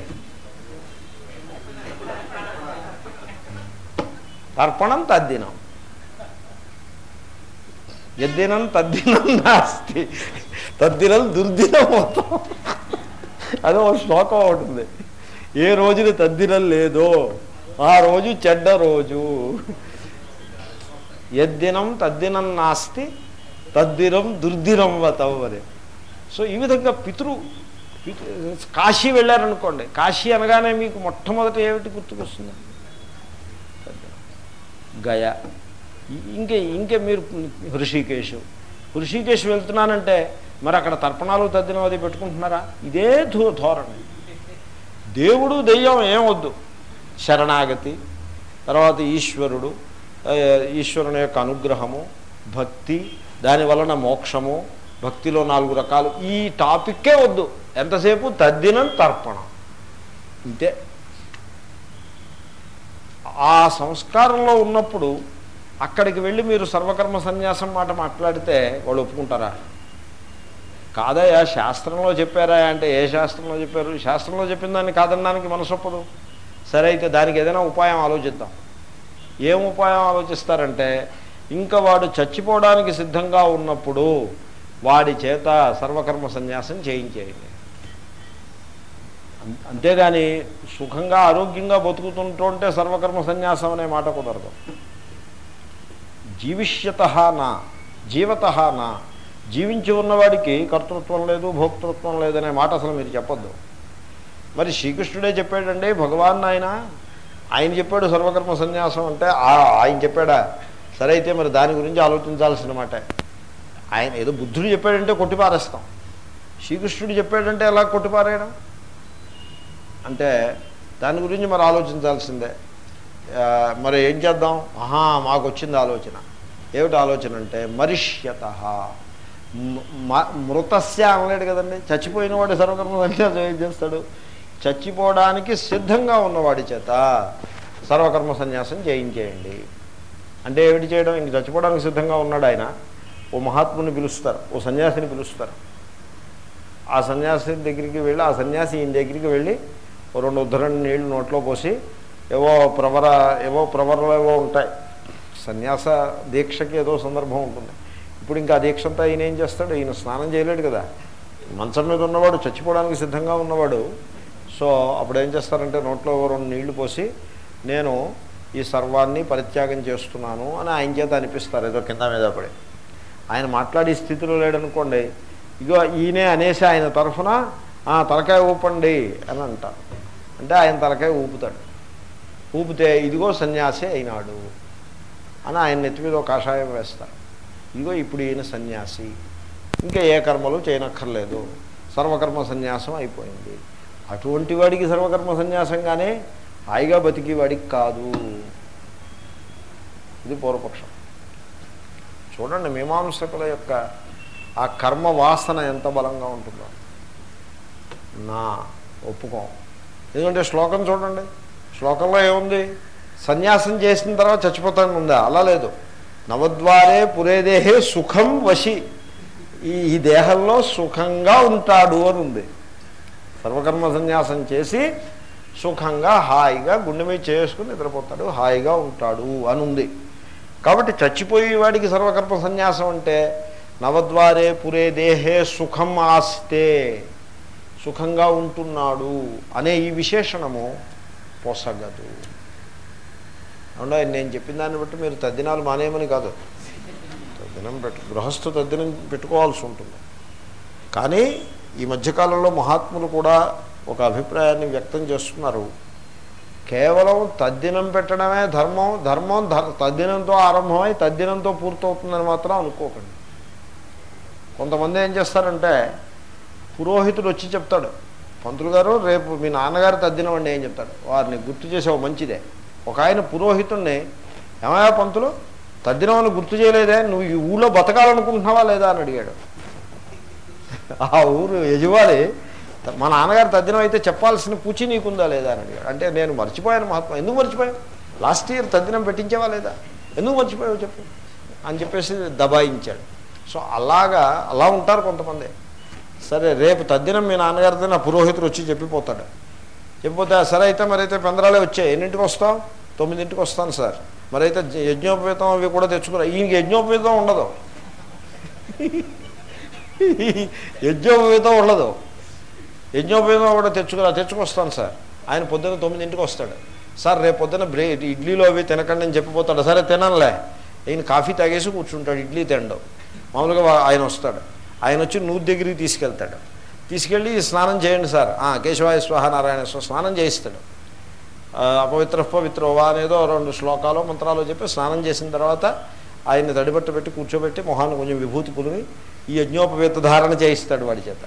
తర్పణం తద్దినం యద్దినం తద్దినం నాస్తి తద్దినం దుర్దినం మొత్తం అదే ఒక శ్లోకం ఉంటుంది ఏ రోజున తద్దినం లేదో ఆ రోజు చెడ్డ రోజు యద్దినం తద్దినం నాస్తి తద్దినం దుర్దినం వతవు అని సో ఈ విధంగా పితృ పితృ- కాశీ వెళ్ళారనుకోండి కాశీ అనగానే మీకు మొట్టమొదట ఏమిటి గుర్తుకొస్తుంది గయ ఇ- ఇంకే ఇంకే మీరు హృషికేశ్ హృషికేశ్ వెళ్తున్నానంటే మరి అక్కడ తర్పణాలు తద్దినం అది పెట్టుకుంటున్నారా ఇదే ధో ధోరణి దేవుడు దెయ్యం ఏమొద్దు శరణాగతి తర్వాత ఈశ్వరుడు ఆ, ఈశ్వరుని యొక్క అనుగ్రహము భక్తి దాని వలన మోక్షము భక్తిలో నాలుగు రకాలు ఈ టాపిక్కే వద్దు ఎంతసేపు తద్దినం తర్పణం ఇంతే ఆ సంస్కారంలో ఉన్నప్పుడు అక్కడికి వెళ్ళి మీరు సర్వకర్మ సన్యాసం మాట మాట్లాడితే వాళ్ళు ఒప్పుకుంటారా కాదయ్యా శాస్త్రంలో చెప్పారా అంటే ఏ శాస్త్రంలో చెప్పారు శాస్త్రంలో చెప్పిన దాన్ని కాదనడానికి మనసు ఒప్పదు సరే అయితే దానికి ఏదైనా ఉపాయం ఆలోచిద్దాం ఏం ఉపాయం ఆలోచిస్తారంటే ఇంకా వాడు చచ్చిపోవడానికి సిద్ధంగా ఉన్నప్పుడు వాడి చేత సర్వకర్మ సన్యాసం చేయించేయండి అం- అంతేగాని సుఖంగా ఆరోగ్యంగా బతుకుతుంటుంటే సర్వకర్మ సన్యాసం అనే మాట కుదరదు జీవిష్యత నా జీవత నా జీవించి ఉన్నవాడికి కర్తృత్వం లేదు భోక్తృత్వం లేదనే మాట అసలు మీరు చెప్పొద్దు మరి శ్రీకృష్ణుడే చెప్పాడండి భగవాన్ ఆయన ఆయన చెప్పాడు సర్వకర్మ సన్యాసం అంటే ఆ- ఆయన చెప్పాడా సరే అయితే మరి దాని గురించి ఆలోచించాల్సిన మాట ఆయన ఏదో బుద్ధుడు చెప్పాడంటే కొట్టిపారేస్తాం శ్రీకృష్ణుడు చెప్పాడంటే ఎలా కొట్టిపారేయడం అంటే దాని గురించి మరి ఆలోచించాల్సిందే ఆ, మరి ఏం చేద్దాం ఆహా మాకు వచ్చింది ఆలోచన ఏమిటి ఆలోచన అంటే మరిష్యత మృతస్య అనలేడు కదండి చచ్చిపోయిన వాడు సర్వకర్మ సన్యాసం ఏం చేస్తాడు చచ్చిపోవడానికి సిద్ధంగా ఉన్నవాడి చేత సర్వకర్మ సన్యాసం చేయించేయండి అంటే ఏమిటి చేయడం ఇంక చచ్చిపోవడానికి సిద్ధంగా ఉన్నాడు ఆయన ఓ మహాత్ముని పిలుస్తారు ఓ సన్యాసిని పిలుస్తారు ఆ సన్యాసి దగ్గరికి వెళ్ళి ఆ సన్యాసి ఈయన దగ్గరికి వెళ్ళి ఓ రెండు ఉద్ధరణ నీళ్లు నోట్లో పోసి ఏవో ప్రవర ఏవో ప్రవరలు ఏవో ఉంటాయి సన్యాస దీక్షకి ఏదో సందర్భం ఉంటుంది ఇప్పుడు ఇంకా ఆ దీక్ష అంతా ఈయన ఏం చేస్తాడు ఈయన స్నానం చేయలేడు కదా మంచం మీద ఉన్నవాడు చచ్చిపోవడానికి సిద్ధంగా ఉన్నవాడు సో అప్పుడు ఏం చేస్తారంటే నోట్లో ఓ రెండు నీళ్లు పోసి నేను ఈ సర్వాన్ని పరిత్యాగం చేస్తున్నాను అని ఆయన చేత అనిపిస్తారు ఏదో కింద మీద పడి ఆయన మాట్లాడే స్థితిలో లేడనుకోండి ఇగో ఈయనే అనేసి ఆయన తరఫున "ఆ, తలకాయ ఊపండి అని అంటారు అంటే ఆయన తలకాయ ఊపుతాడు ఊపితే ఇదిగో సన్యాసి అయినాడు అని ఆయన నెత్తి మీద ఒక కాషాయం వేస్తారు ఇదిగో ఇప్పుడు ఈయన సన్యాసి ఇంకా ఏ కర్మలు చేయనక్కర్లేదు సర్వకర్మ సన్యాసం అయిపోయింది అటువంటి వాడికి సర్వకర్మ సన్యాసంగానే హాయిగా బతికి వాడికి కాదు ఇది పూర్వపక్షం చూడండి మీమాంసకుల యొక్క ఆ కర్మ వాసన ఎంత బలంగా ఉంటుందో నా ఒప్పుకోం ఎందుకంటే శ్లోకం చూడండి శ్లోకంలో ఏముంది సన్యాసం చేసిన తర్వాత చచ్చిపోతాను ఉందా అలా లేదు నవద్వారే పురేదేహే సుఖం వశి ఈ ఈ దేహంలో సుఖంగా ఉంటాడు అని ఉంది సర్వకర్మ సన్యాసం చేసి సుఖంగా హాయిగా గుండె మీద చేసుకుని నిద్రపోతాడు హాయిగా ఉంటాడు అని ఉంది కాబట్టి చచ్చిపోయే వాడికి సర్వకర్మ సన్యాసం అంటే నవద్వారే పురే దేహే సుఖం ఆస్తే సుఖంగా ఉంటున్నాడు అనే ఈ విశేషణము పొసగదు అవునా నేను చెప్పిన దాన్ని బట్టి మీరు తద్దినాలు మానేయమని కాదు తద్దినం పెట్టు గృహస్థు తద్దినం పెట్టుకోవాల్సి ఉంటుంది కానీ ఈ మధ్యకాలంలో మహాత్ములు కూడా ఒక అభిప్రాయాన్ని వ్యక్తం చేస్తున్నారు కేవలం తద్దినం పెట్టడమే ధర్మం ధర్మం ధర్ తద్దినంతో ఆరంభమై తద్దినంతో పూర్తవుతుందని మాత్రం అనుకోకండి కొంతమంది ఏం చేస్తారంటే పురోహితుడు వచ్చి చెప్తాడు పంతులు గారు రేపు మీ నాన్నగారు తద్దినం అండి ఏం చెప్తాడు వారిని గుర్తు చేసావు మంచిదే ఒక ఆయన పురోహితుణ్ణి ఏమయ్యా పంతులు తద్దినం అని గుర్తు చేయలేదే నువ్వు ఈ ఊళ్ళో బతకాలనుకుంటున్నావా లేదా అని అడిగాడు ఆ ఊరు యజమాని మా నాన్నగారు తద్దినం అయితే చెప్పాల్సిన పూచి నీకుందా లేదా అని అడిగాడు అంటే నేను మర్చిపోయాను మహాత్మా ఎందుకు మర్చిపోయావు లాస్ట్ ఇయర్ తద్దినం పెట్టించేవా లేదా ఎందుకు మర్చిపోయావు చెప్పు అని చెప్పేసి దబాయించాడు సో అలాగా అలా ఉంటారు కొంతమంది సరే రేపు తద్దినం మీ నాన్నగారితో నా పురోహితుడు వచ్చి చెప్పిపోతాడు చెప్పిపోతే సరే అయితే మరైతే పెందరాలే వచ్చాయి ఎన్నింటికి వస్తాం తొమ్మిదింటికి వస్తాను సార్ మరైతే యజ్ఞోపేతం అవి కూడా తెచ్చుకురా ఈయనకి యజ్ఞోపేతం ఉండదు యజ్ఞోపేతం ఉండదు యజ్ఞోపేతం కూడా తెచ్చుకురా తెచ్చుకొస్తాను సార్ ఆయన పొద్దున్న తొమ్మిదింటికి వస్తాడు సార్ రేపు పొద్దున్న బ్రే ఇడ్లీలో అవి తినకండి అని చెప్పిపోతాడు సరే తినలే ఈయన కాఫీ తాగేసి కూర్చుంటాడు ఇడ్లీ తినడం మామూలుగా వా- ఆయన వస్తాడు ఆయన వచ్చి నూరు దగ్గరికి తీసుకెళ్తాడు తీసుకెళ్ళి స్నానం చేయండి సార్ ఆ, కేశవాయ స్వాహ నారాయణ స్వాహ స్నానం చేయిస్తాడు ఆ, అపవిత్ర పవిత్రోవా అనేదో రెండు శ్లోకాలు మంత్రాలు చెప్పి స్నానం చేసిన తర్వాత ఆయన్ని తడిబట్ట పెట్టి కూర్చోబెట్టి మొహాన్ని కొంచెం విభూతి పులిమి ఈ యజ్ఞోపవేత ధారణ చేయిస్తాడు వాడి చేత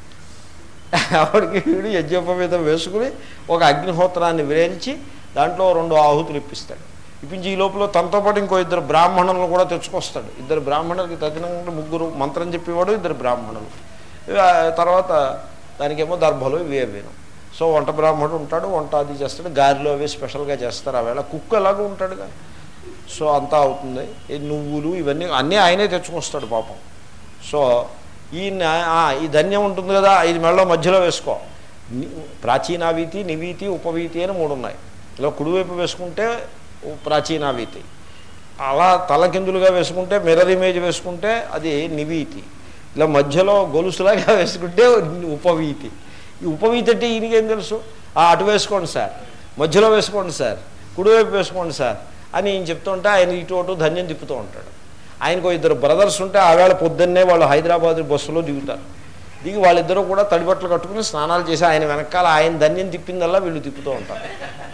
అప్పటికి వీడు యజ్ఞోపవేతం వేసుకుని ఒక అగ్నిహోత్రాన్ని విరేంచి దాంట్లో రెండు ఆహుతులు ఇప్పిస్తాడు ఇప్పించి ఈ లోపల తనతో పాటు ఇంకో ఇద్దరు బ్రాహ్మణులను కూడా తెచ్చుకొస్తాడు ఇద్దరు బ్రాహ్మణులకి తగినంగా ముగ్గురు మంత్రం చెప్పేవాడు ఇద్దరు బ్రాహ్మణులు ఆ తర్వాత దానికేమో దర్భలు ఇవి అవేను సో వంట బ్రాహ్మణుడు ఉంటాడు వంట అది చేస్తాడు గారెలు అవి స్పెషల్గా చేస్తారు ఆవేళ కుక్క ఎలాగో ఉంటాడుగా సో అంతా అవుతుంది ఈ నువ్వులు ఇవన్నీ అన్నీ ఆయనే తెచ్చుకొస్తాడు పాపం సో ఈ నా- ఆ, ఈ ధన్యం ఉంటుంది కదా ఇది మెళ్ళలో మధ్యలో వేసుకో ని- ప్రాచీనావీతి నివీతి ఉపవీతి అని మూడు ఉన్నాయి ఇలా కుడివైపు వేసుకుంటే ఉ- ప్రాచీనావీతి అలా తలకిందులుగా వేసుకుంటే మిర్రర్ ఇమేజ్ వేసుకుంటే అది నివీతి ఇలా మధ్యలో గొలుసులాగా వేసుకుంటే ఉపవీతి ఈ ఉపవీతి అంటే ఈయనకేం తెలుసు ఆ అటు వేసుకోండి సార్ మధ్యలో వేసుకోండి సార్ కుడివైపు వేసుకోండి సార్ అని ఈయన చెప్తూ ఉంటే ఆయన ఇటు అటు ధన్యం తిప్పుతూ ఉంటాడు ఆయనకు ఇద్దరు బ్రదర్స్ ఉంటే ఆవేళ పొద్దున్నే వాళ్ళు హైదరాబాద్ బస్సులో దిగుతారు దిగి వాళ్ళిద్దరూ కూడా తడిబట్టలు కట్టుకుని స్నానాలు చేసి ఆయన వెనకాల ఆయన ధన్యం తిప్పిందల్లా వీళ్ళు తిప్పుతూ ఉంటారు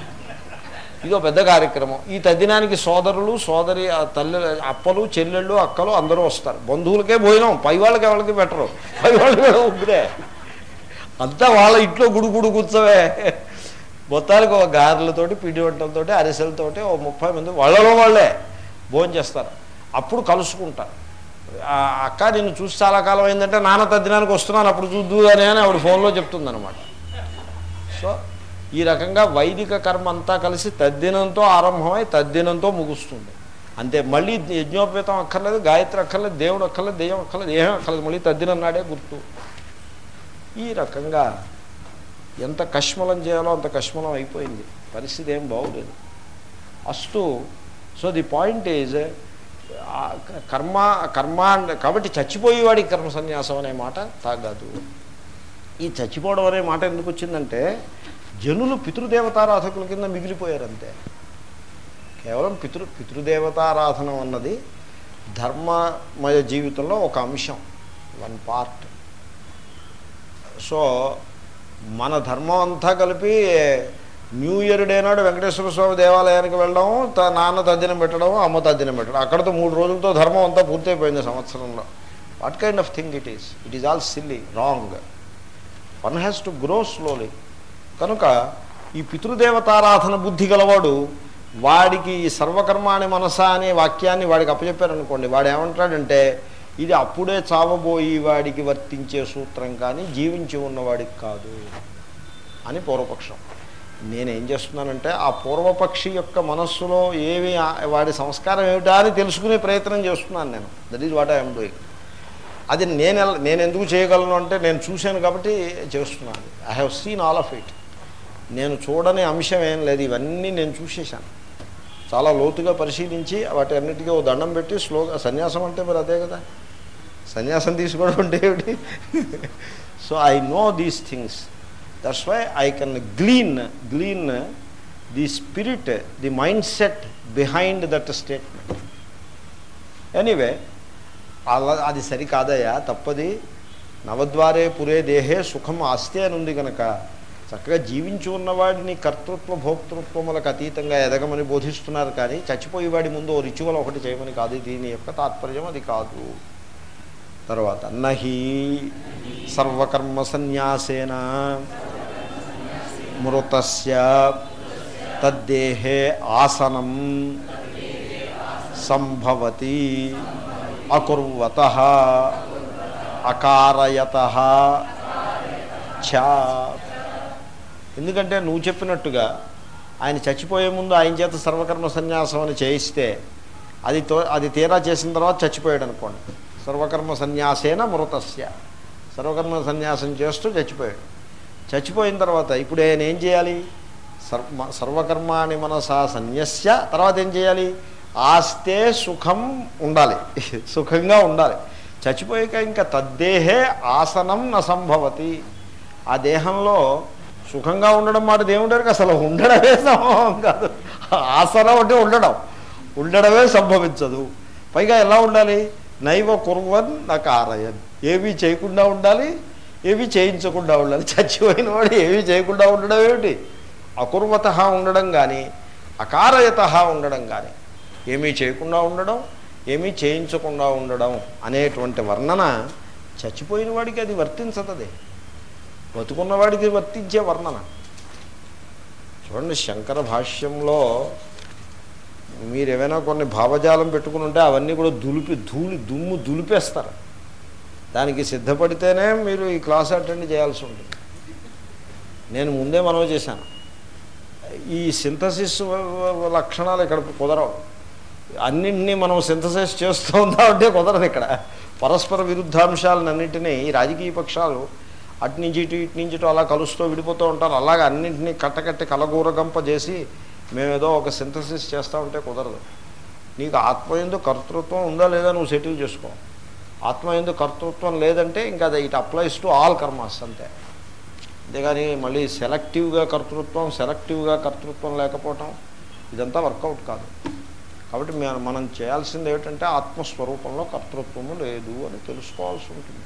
ఇదో పెద్ద కార్యక్రమం ఈ తద్దినానికి సోదరులు సోదరి ఆ తల్లి అప్పలు చెల్లెళ్ళు అక్కలు అందరూ వస్తారు బంధువులకే భోజనం పై వాళ్ళకి ఎవరికి పెట్టరు పై వాళ్ళకి కూడా ఉగ్గురే అంతా వాళ్ళ ఇంట్లో గుడు గుడు కూర్చోవే మొత్తానికి ఒక గారెలతోటి పిండి వంటలతోటి అరిసెలతోటి ఓ ముప్పై మంది వాళ్ళలో వాళ్ళే భోజనం చేస్తారు అప్పుడు కలుసుకుంటారు ఆ అక్క నిన్ను చూసి చాలా కాలం అయిందంటే నాన్న తద్దినానికి వస్తున్నాను అప్పుడు చూద్దు అని అని ఆవిడ ఫోన్లో చెప్తుందనమాట సో ఈ రకంగా వైదిక కర్మ అంతా కలిసి తద్దినంతో ఆరంభమై తద్దినంతో ముగుస్తుంది అంతే మళ్ళీ యజ్ఞోపేతం అక్కర్లేదు గాయత్రి అక్కర్లేదు దేవుడు అక్కర్లేదు దెయ్యం అక్కర్లేదు ఏమీ అక్కర్లేదు మళ్ళీ తద్దినం నాడే గుర్తు ఈ రకంగా ఎంత కష్మలం చేయాలో అంత కష్మలం అయిపోయింది పరిస్థితి ఏం బాగోలేదు అస్తు సో ది పాయింట్ ఈజ్ కర్మ కర్మ అంటే- కాబట్టి చచ్చిపోయేవాడికి కర్మ సన్యాసం అనే మాట తాగదు ఈ చచ్చిపోవడం అనే మాట ఎందుకు వచ్చిందంటే జనులు పితృదేవతారాధకుల కింద మిగిలిపోయారు అంతే కేవలం పితృ పితృదేవతారాధన అన్నది ధర్మమయ జీవితంలో ఒక అంశం వన్ పార్ట్ సో మన ధర్మం అంతా కలిపి న్యూ ఇయర్ డే నాడు వెంకటేశ్వర స్వామి దేవాలయానికి వెళ్ళడం త- నాన్న తద్దినం పెట్టడం అమ్మ తద్దినం పెట్టడం అక్కడతో మూడు రోజులతో ధర్మం అంతా పూర్తయిపోయింది సంవత్సరంలో what kind of thing it is it is all silly wrong one has to grow slowly కనుక ఈ పితృదేవతారాధన బుద్ధి గలవాడు వాడికి ఈ సర్వకర్మాణి మనస అనే వాక్యాన్ని వాడికి అప్పచెప్పారనుకోండి వాడు ఏమంటాడంటే ఇది అప్పుడే చావబోయి వాడికి వర్తించే సూత్రం కానీ జీవించి ఉన్నవాడికి కాదు అని పూర్వపక్షం నేనేం చేస్తున్నానంటే ఆ పూర్వపక్షి యొక్క మనస్సులో ఏమి ఆ- వాడి సంస్కారం ఏమిటా అని తెలుసుకునే ప్రయత్నం చేస్తున్నాను నేను that is what I'm doing అది నేను ఎలా- నేను ఎందుకు చేయగలను అంటే నేను చూశాను కాబట్టి చేస్తున్నాను I have seen all of it నేను చూడని అంశం ఏం లేదు ఇవన్నీ నేను చూసేశాను చాలా లోతుగా పరిశీలించి వాటి అన్నిటికీ ఓ దండం పెట్టి స్లోగా సన్యాసం అంటే మరి అదే కదా సన్యాసం తీసుకోవడం అంటే ఏమిటి so I know these things that's why I can glean glean the spirit the mindset behind that statement anyway అలా అది సరికాదయ్యా తప్పది నవద్వారే పురే దేహే సుఖం ఆస్తే అని ఉంది కనుక చక్కగా జీవించి ఉన్నవాడిని కర్తృత్వ భోక్తృత్వములకు అతీతంగా ఎదగమని బోధిస్తున్నారు కానీ చచ్చిపోయేవాడి ముందు ఓ రిచువల్ ఒకటి చేయమని కాదు దీని యొక్క తాత్పర్యం అది కాదు తర్వాత నహి సర్వకర్మ సన్యాసేన మృతస్య తద్దేహే ఆసనం సంభవతి అకుర్వత అకారయత ఛా ఎందుకంటే నువ్వు చెప్పినట్టుగా ఆయన చచ్చిపోయే ముందు ఆయన చేత సర్వకర్మ సన్యాసం అని చేయిస్తే అది తో అది తీరా చేసిన తర్వాత చచ్చిపోయాడు అనుకోండి సర్వకర్మ సన్యాసేన మృతస్య సర్వకర్మ సన్యాసం చేస్తూ చచ్చిపోయాడు చచ్చిపోయిన తర్వాత ఇప్పుడు ఆయన ఏం చేయాలి సర్వ సర్వకర్మాని మనసా సన్యస్య తర్వాత ఏం చేయాలి ఆస్తే సుఖం ఉండాలి సుఖంగా ఉండాలి చచ్చిపోయాక ఇంకా తద్దేహే ఆసనం న సంభవతి ఆ దేహంలో సుఖంగా ఉండడం మాట దేవుడికి అసలు ఉండడమే సంభవం కాదు ఆసనం అంటే ఉండడం ఉండడమే సంభవించదు పైగా ఎలా ఉండాలి నైవ కుర్వన్ నాకు ఆరయన్ ఏమీ చేయకుండా ఉండాలి ఏమీ చేయించకుండా ఉండాలి చచ్చిపోయిన వాడు ఏమీ చేయకుండా ఉండడం ఏమిటి అకుర్వత ఉండడం కానీ అకారయత ఉండడం కానీ ఏమీ చేయకుండా ఉండడం ఏమీ చేయించకుండా ఉండడం అనేటువంటి వర్ణన చచ్చిపోయిన వాడికి అది వర్తించదది బతుకున్నవాడికి వర్తించే వర్ణన చూడండి శంకర భాష్యంలో మీరు ఏమైనా కొన్ని భావజాలం పెట్టుకుని ఉంటే అవన్నీ కూడా దులిపి ధూళి దుమ్ము దులిపేస్తారు దానికి సిద్ధపడితేనే మీరు ఈ క్లాస్ అటెండ్ చేయాల్సి ఉంటుంది నేను ముందే మనవి చేశాను ఈ సింథసిస్ లక్షణాలు ఇక్కడ కుదరవు అన్నింటినీ మనం సింథసైజ్ చేస్తూ ఉందామంటే కుదరదు ఇక్కడ పరస్పర విరుద్ధాంశాలన్నింటినీ ఈ రాజకీయ పక్షాలు అటు నుంచి ఇటు ఇటు నుంచి ఇటు అలా కలుస్తూ విడిపోతూ ఉంటారు అలాగే అన్నింటినీ కట్టకట్టి కలగూరగంప చేసి మేమేదో ఒక సింథసిస్ చేస్తూ ఉంటే కుదరదు నీకు ఆత్మ ఎందు కర్తృత్వం ఉందా లేదా నువ్వు సెటిల్ చేసుకో ఆత్మ ఎందు కర్తృత్వం లేదంటే ఇంకా అది it applies to all karmas అంతే అంతేగాని మళ్ళీ సెలెక్టివ్గా కర్తృత్వం సెలెక్టివ్గా కర్తృత్వం లేకపోవటం ఇదంతా వర్కౌట్ కాదు కాబట్టి మనం మనం చేయాల్సింది ఏమిటంటే ఆత్మస్వరూపంలో కర్తృత్వము లేదు అని తెలుసుకోవాల్సి ఉంటుంది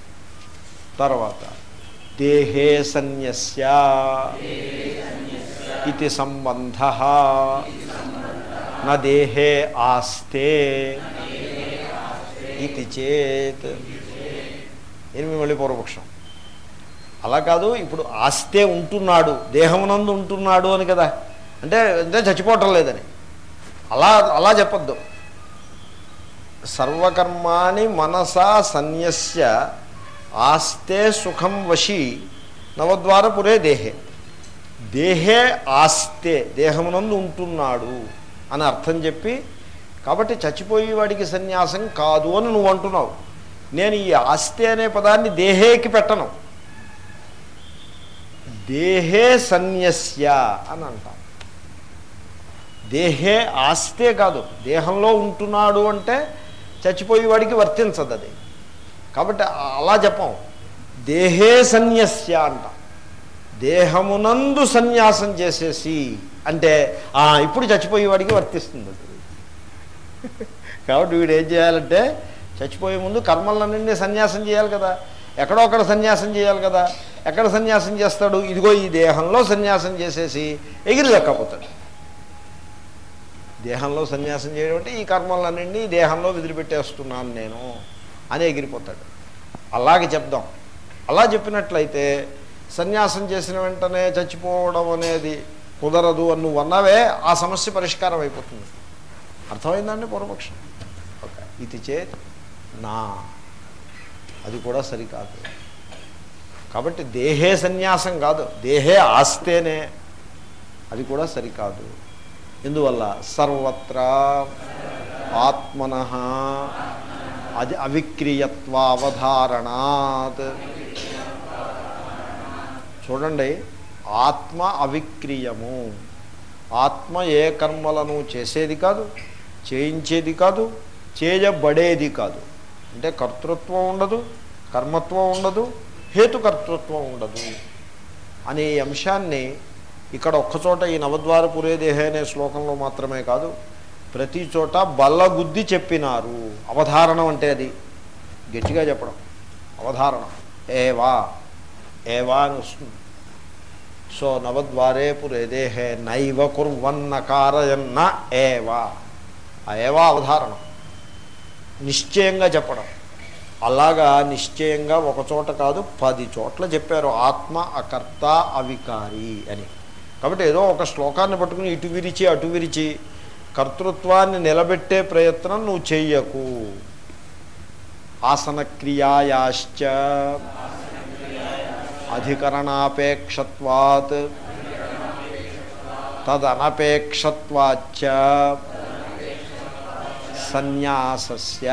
తర్వాత దేహే సన్యస్య ఇది సంబంధ నా దేహే ఆస్తే ఇది చేత్ ఎనిమిది మళ్ళీ పూర్వపక్షం అలా కాదు ఇప్పుడు ఆస్తే ఉంటున్నాడు దేహమునందు ఉంటున్నాడు అని కదా అంటే అంటే చచ్చిపోవటం లేదని అలా అలా చెప్పద్దు సర్వకర్మాణి మనసా సన్యస్య ఆస్తే సుఖం వశి నవద్వార పురే దేహే దేహే ఆస్తే దేహమునందు ఉంటున్నాడు అని అర్థం చెప్పి కాబట్టి చచ్చిపోయే వాడికి సన్యాసం కాదు అని నువ్వు అంటున్నావు నేను ఈ ఆస్తే అనే పదాన్ని దేహేకి పెట్టను దేహే సన్యస్య అని అంటాం దేహే ఆస్తే కాదు దేహంలో ఉంటున్నాడు అంటే చచ్చిపోయేవాడికి వర్తించదు అది కాబట్టి అలా చెప్పం దేహే సన్యస్య అంట దేహమునందు సన్యాసం చేసేసి అంటే ఆ, ఇప్పుడు చచ్చిపోయేవాడికి వర్తిస్తుంది అది కాబట్టి వీడు ఏం చేయాలంటే చచ్చిపోయే ముందు కర్మలన్నింటినీ సన్యాసం చేయాలి కదా ఎక్కడో అక్కడ సన్యాసం చేయాలి కదా ఎక్కడ సన్యాసం చేస్తాడు ఇదిగో ఈ దేహంలో సన్యాసం చేసేసి ఎగిరి లెక్కపోతాడు దేహంలో సన్యాసం చేయడం అంటే ఈ కర్మలన్నింటినీ ఈ దేహంలో వదిలిపెట్టేస్తున్నాను నేను అని ఎగిరిపోతాడు అలాగే చెప్దాం అలా చెప్పినట్లయితే సన్యాసం చేసిన వెంటనే చచ్చిపోవడం అనేది కుదరదు అని నువ్వు అన్నావే ఆ సమస్య పరిష్కారం అయిపోతుంది అర్థమైందండి పూర్వపక్షం ఓకే ఇది చేత్ నా అది కూడా సరికాదు కాబట్టి దేహే సన్యాసం కాదు దేహే ఆస్తేనే అది కూడా సరికాదు ఎందువల్ల సర్వత్రా ఆత్మన అది అవిక్రియత్వావధారణాత్ చూడండి ఆత్మ అవిక్రియము ఆత్మ ఏ కర్మలను చేసేది కాదు చేయించేది కాదు చేయబడేది కాదు అంటే కర్తృత్వం ఉండదు కర్మత్వం ఉండదు హేతుకర్తృత్వం ఉండదు అనే ఈ అంశాన్ని ఇక్కడ ఒక్కచోట ఈ నవద్వార పురేదేహే అనే శ్లోకంలో మాత్రమే కాదు ప్రతి చోట బల్లగుద్ది చెప్పినారు అవధారణం అంటే అది గట్టిగా చెప్పడం అవధారణం ఏవా ఏవా అని వస్తుంది సో నవద్వారే పురేదేహే నైవ కుర్వన్నకారయన్న ఏవా ఆ ఏవా అవధారణం నిశ్చయంగా చెప్పడం అలాగా నిశ్చయంగా ఒక చోట కాదు పది చోట్ల చెప్పారు ఆత్మ అకర్త అవికారి అని కాబట్టి ఏదో ఒక శ్లోకాన్ని పట్టుకుని ఇటు విరిచి అటు విరిచి కర్తృత్వాన్ని నిలబెట్టే ప్రయత్నం నువ్వు చెయ్యకు ఆసనక్రియాయాశ్చ అధికరణాపేక్షత్వాత్ తదనపేక్షత్వాచ్చ సన్యాసస్య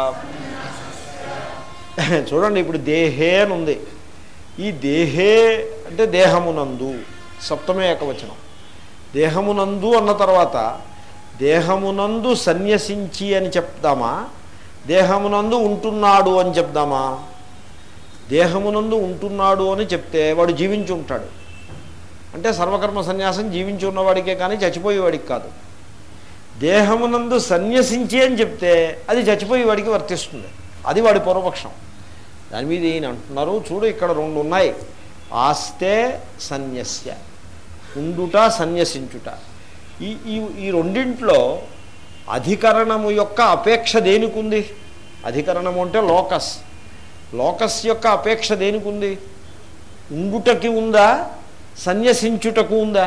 చూడండి ఇప్పుడు దేహే అని ఉంది ఈ దేహే అంటే దేహమునందు సప్తమే ఏకవచనం దేహమునందు అన్న తర్వాత దేహమునందు సన్యసించి అని చెప్దామా దేహమునందు ఉంటున్నాడు అని చెప్దామా దేహమునందు ఉంటున్నాడు అని చెప్తే వాడు జీవించి ఉంటాడు అంటే సర్వకర్మ సన్యాసం జీవించి ఉన్నవాడికే కానీ చచ్చిపోయేవాడికి కాదు దేహమునందు సన్యసించి అని చెప్తే అది చచ్చిపోయేవాడికి వర్తిస్తుంది అది వాడి పూర్వపక్షం దాని మీద ఈయన అంటున్నారు చూడు ఇక్కడ రెండు ఉన్నాయి ఆస్తే సన్యస్య ఉండుట సన్యసించుట ఈ ఈ ఈ రెండింట్లో అధికరణము యొక్క అపేక్ష దేనికి ఉంది అధికరణము అంటే లోకస్ లోకస్ యొక్క అపేక్ష దేనికి ఉంది ఉండుటకి ఉందా సన్యసించుటకు ఉందా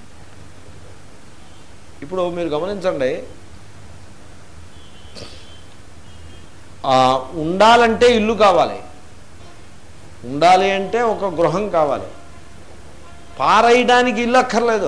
ఇప్పుడు మీరు గమనించండి ఆ, ఉండాలంటే ఇల్లు కావాలి ఉండాలి అంటే ఒక గృహం కావాలి పారేయడానికి ఇల్లు అక్కర్లేదు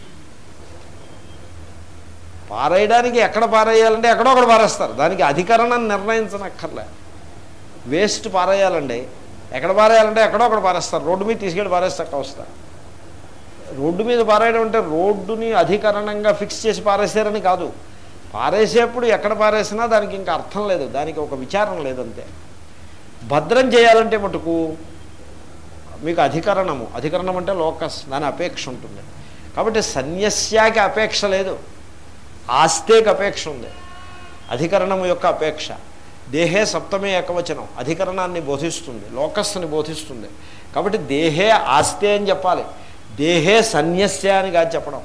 పారేయడానికి ఎక్కడ పారేయాలంటే ఎక్కడో ఒకటి పారేస్తారు దానికి అధికరణం నిర్ణయించనక్కర్లే వేస్ట్ పారేయాలండి ఎక్కడ పారేయాలంటే ఎక్కడో ఒకటి పారేస్తారు రోడ్డు మీద తీసుకెళ్ళి పారేస్తాక వస్తారు రోడ్డు మీద పారేయడం అంటే రోడ్డుని అధికరణంగా ఫిక్స్ చేసి పారేసారని కాదు పారేసేప్పుడు ఎక్కడ పారేసినా దానికి ఇంకా అర్థం లేదు దానికి ఒక విచారం లేదంతే భద్రం చేయాలంటే మటుకు మీకు అధికరణము అధికరణం అంటే లోకస్ దాని అపేక్ష ఉంటుంది కాబట్టి సన్యస్యాకి అపేక్ష లేదు ఆస్తేకి అపేక్ష ఉంది అధికరణము యొక్క అపేక్ష దేహే సప్తమే ఏకవచనం అధికరణాన్ని బోధిస్తుంది లోకస్ని బోధిస్తుంది కాబట్టి దేహే ఆస్తే అని చెప్పాలి దేహే సన్యస్య అని కాదు చెప్పడం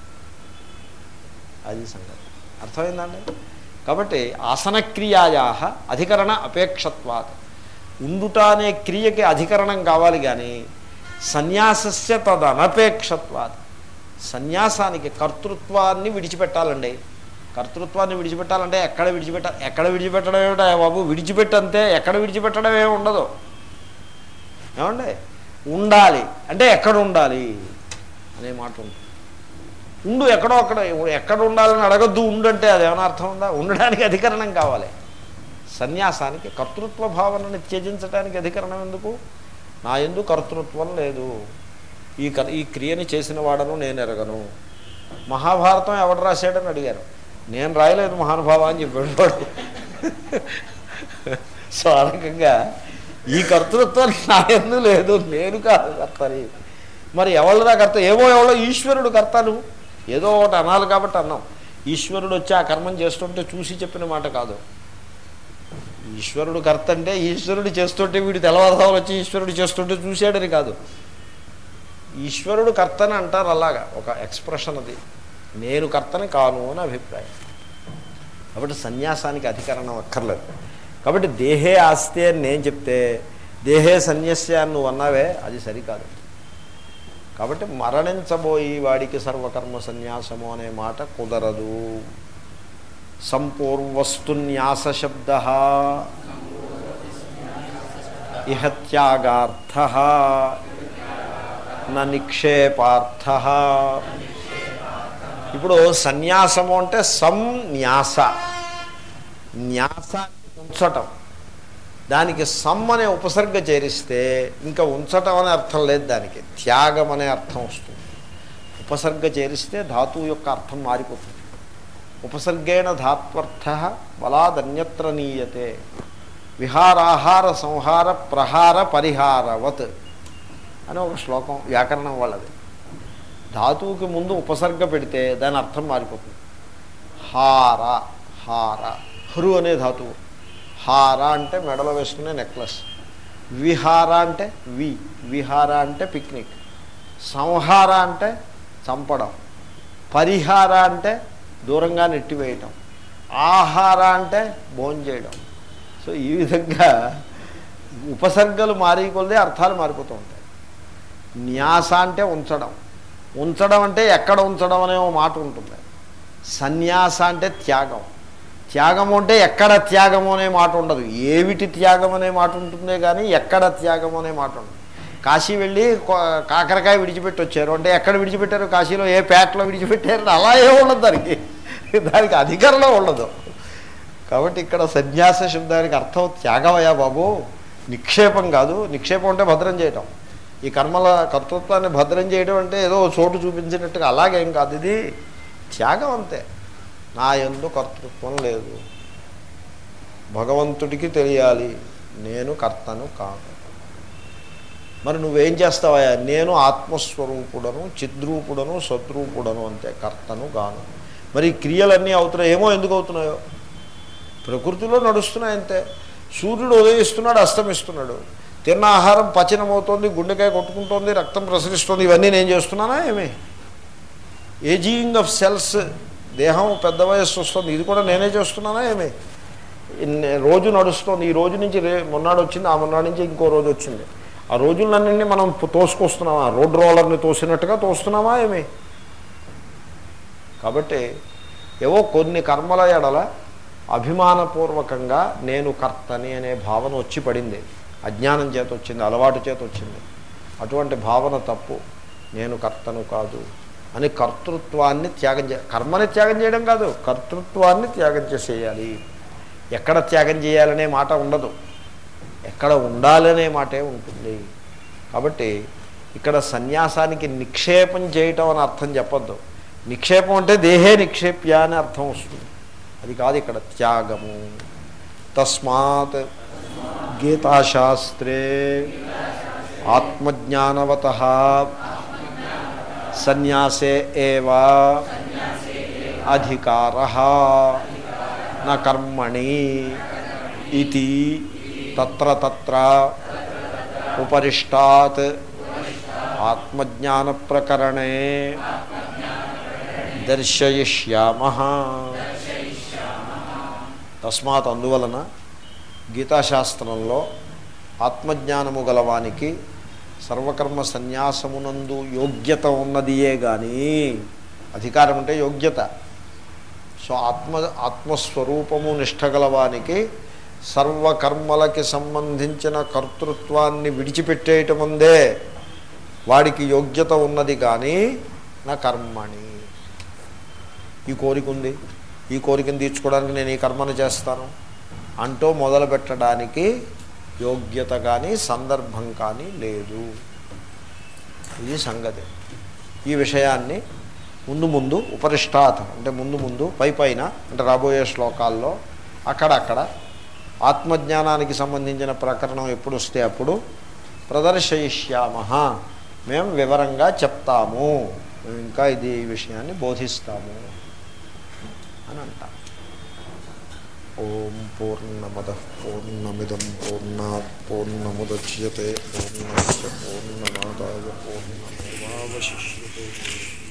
అది సంగతి అర్థమైందండి కాబట్టి ఆసనక్రియాయా అధికరణ అపేక్షత్వాత్ ఉండుట అనే క్రియకి అధికరణం కావాలి కానీ సన్యాసస్య తదనపేక్షత్వాత్ సన్యాసానికి కర్తృత్వాన్ని విడిచిపెట్టాలండి కర్తృత్వాన్ని విడిచిపెట్టాలంటే ఎక్కడ విడిచిపెట్టాలి ఎక్కడ విడిచిపెట్టడం ఏమిటా బాబు విడిచిపెట్టంతే ఎక్కడ విడిచిపెట్టడం ఏమి ఉండదు ఏమండి ఉండాలి అంటే ఎక్కడ ఉండాలి అనే మాట ఉంది ఉండు ఎక్కడో అక్కడ ఎక్కడ ఉండాలని అడగద్దు ఉండంటే అది ఏమైనా అర్థం ఉందా ఉండడానికి అధికరణం కావాలి సన్యాసానికి కర్తృత్వ భావనని త్యజించడానికి అధికరణం ఎందుకు నా ఎందు కర్తృత్వం లేదు ఈ క ఈ క్రియని చేసిన వాడను నేను ఎరగను మహాభారతం ఎవడు రాశాడని అడిగారు నేను రాయలేదు మహానుభావ అని చెప్పాడు వాడు సో ఆ రకంగా ఈ కర్తృత్వం నా ఎందు లేదు నేను కాదు కర్తని మరి ఎవరిదా కర్త ఏవో ఎవరో ఈశ్వరుడు కర్తను ఏదో ఒకటి అనాలి కాబట్టి అన్నాం ఈశ్వరుడు వచ్చి ఆ కర్మం చేస్తుంటే చూసి చెప్పిన మాట కాదు ఈశ్వరుడు కర్త అంటే ఈశ్వరుడు చేస్తుంటే వీడు తెల్లవారుసాలు వచ్చి ఈశ్వరుడు చేస్తుంటే చూశాడని కాదు ఈశ్వరుడు కర్తని అంటారు అలాగా ఒక ఎక్స్ప్రెషన్ అది నేను కర్తని కాను అని అభిప్రాయం కాబట్టి సన్యాసానికి అధికరణం అక్కర్లేదు కాబట్టి దేహే ఆస్తే అని నేను చెప్తే దేహే సన్యస్య అని నువ్వు అన్నావే అది సరికాదు కాబట్టి మరణించబోయి వాడికి సర్వకర్మ సన్యాసము అనే మాట కుదరదు సంపూర్వస్తున్యాస శబ్ద ఇహ త్యాగార్థ న నిక్షేపార్థ ఇప్పుడు సన్యాసము అంటే సంన్యాస న్యాస ఉంచటం దానికి సమ్ అనే ఉపసర్గ చేరిస్తే ఇంకా ఉంచటం అనే అర్థం లేదు దానికి త్యాగం అనే అర్థం వస్తుంది ఉపసర్గ చేరిస్తే ధాతువు యొక్క అర్థం మారిపోతుంది ఉపసర్గేణ ధాత్వర్థ బలాదన్యత్ర నీయతే విహారాహార సంహార ప్రహార పరిహారవత్ అని ఒక శ్లోకం వ్యాకరణం వాళ్ళది ధాతువుకి ముందు ఉపసర్గ పెడితే దాని అర్థం మారిపోతుంది హార హార హృ అనే ధాతువు హార అంటే మెడలో వేసుకునే నెక్లెస్ విహార అంటే వి విహార అంటే పిక్నిక్ సంహార అంటే చంపడం పరిహార అంటే దూరంగా నెట్టివేయటం ఆహార అంటే భోంచేయడం సో ఈ విధంగా ఉపసర్గలు మారి కొలదే అర్థాలు మారిపోతూ ఉంటాయి న్యాస అంటే ఉంచడం ఉంచడం అంటే ఎక్కడ ఉంచడం అనే ఒక మాట ఉంటుంది సన్యాస అంటే త్యాగం త్యాగము అంటే ఎక్కడ త్యాగము అనే మాట ఉండదు ఏమిటి త్యాగం అనే మాట ఉంటుందే కానీ ఎక్కడ త్యాగం అనే మాట ఉండదు కాశీ వెళ్ళి కొ- కాకరకాయ విడిచిపెట్టి వచ్చారు అంటే ఎక్కడ విడిచిపెట్టారు కాశీలో ఏ పేటలో విడిచిపెట్టారు అలా ఏ ఉండదు దానికి దానికి అధికారంలో ఉండదు కాబట్టి ఇక్కడ సన్యాస శబ్దానికి అర్థం త్యాగమయ్యా బాబు నిక్షేపం కాదు నిక్షేపం అంటే భద్రం చేయటం ఈ కర్మల కర్తృత్వాన్ని భద్రం చేయడం అంటే ఏదో చోటు చూపించినట్టుగా అలాగేం కాదు ఇది త్యాగం అంతే నా ఎందు కర్తృత్వం లేదు భగవంతుడికి తెలియాలి నేను కర్తను కాను మరి నువ్వేం చేస్తావయ్యా నేను ఆత్మస్వరూపుడను చిద్రూపుడను సద్రూపుడను అంతే కర్తను గాను మరి ఈ క్రియలన్నీ అవుతున్నాయి ఏమో ఎందుకు అవుతున్నాయో ప్రకృతిలో నడుస్తున్నాయి అంతే సూర్యుడు ఉదయిస్తున్నాడు అస్తమిస్తున్నాడు తిన్న ఆహారం పచనమవుతోంది గుండెకాయ కొట్టుకుంటోంది రక్తం ప్రసరిస్తుంది ఇవన్నీ నేను చేస్తున్నానా ఏమి ఏజింగ్ ఆఫ్ సెల్స్ దేహం పెద్ద వయస్సు వస్తుంది ఇది కూడా నేనే చేస్తున్నానా ఏమి ఇన్ని- రోజు నడుస్తుంది ఈ రోజు నుంచి రే మొన్నాడు వచ్చింది ఆ మొన్నాడు నుంచి ఇంకో రోజు వచ్చింది ఆ రోజులన్నీ మనం తోసుకొస్తున్నామా రోడ్ రోలర్ని తోసినట్టుగా తోస్తున్నామా ఏమి కాబట్టి ఏవో కొన్ని కర్మల ఎడల అభిమానపూర్వకంగా నేను కర్తని అనే భావన వచ్చి పడింది అజ్ఞానం చేత వచ్చింది అలవాటు చేత వచ్చింది అటువంటి భావన తప్పు నేను కర్తను కాదు అని కర్తృత్వాన్ని త్యాగం చే కర్మని త్యాగం చేయడం కాదు కర్తృత్వాన్ని త్యాగం చేసేయాలి ఎక్కడ త్యాగం చేయాలనే మాట ఉండదు ఎక్కడ ఉండాలనే మాటే ఉంటుంది కాబట్టి ఇక్కడ సన్యాసానికి నిక్షేపం చేయటం అని అర్థం చెప్పొద్దు నిక్షేపం అంటే దేహే నిక్షేప్య అని అర్థం వస్తుంది అది కాదు ఇక్కడ త్యాగము తస్మాత్ గీతాశాస్త్రే ఆత్మజ్ఞానవత సన్యాసే ఏవా అధికార న కర్మణి ఇది తత్ర తత్ర ఉపరిష్టాత్ ఆత్మజ్ఞాన ప్రకరణే దర్శయిష్యామ తస్మాత్ అందువలన గీతాశాస్త్రంలో ఆత్మజ్ఞానము గలవానికి సర్వకర్మ సన్యాసమునందు యోగ్యత ఉన్నదియే కానీ అధికారం అంటే యోగ్యత సో ఆత్మ ఆత్మస్వరూపము నిష్ట గలవానికి సర్వకర్మలకి సంబంధించిన కర్తృత్వాన్ని విడిచిపెట్టేయటం ఉందే వాడికి యోగ్యత ఉన్నది కానీ నా కర్మణి ఈ కోరిక ఉంది ఈ కోరికను తీర్చుకోవడానికి నేను ఈ కర్మను చేస్తాను అంటూ మొదలు పెట్టడానికి యోగ్యత కానీ సందర్భం కానీ లేదు ఇది సంగతి ఈ విషయాన్ని ముందు ముందు ఉపరిష్టాత్ అంటే ముందు ముందు పై పైన అంటే రాబోయే శ్లోకాల్లో అక్కడక్కడ ఆత్మజ్ఞానానికి సంబంధించిన ప్రకరణం ఎప్పుడు వస్తే అప్పుడు ప్రదర్శయిష్యామ మేము వివరంగా చెప్తాము మేము ఇంకా ఇది ఈ విషయాన్ని బోధిస్తాము అని అంటాం ఓం పూర్ణమద పూర్ణమిదం పూర్ణా పూర్ణముద్యతే పూర్ణస్ పూర్ణమాదాయ పూర్ణమేవాశిష్యతే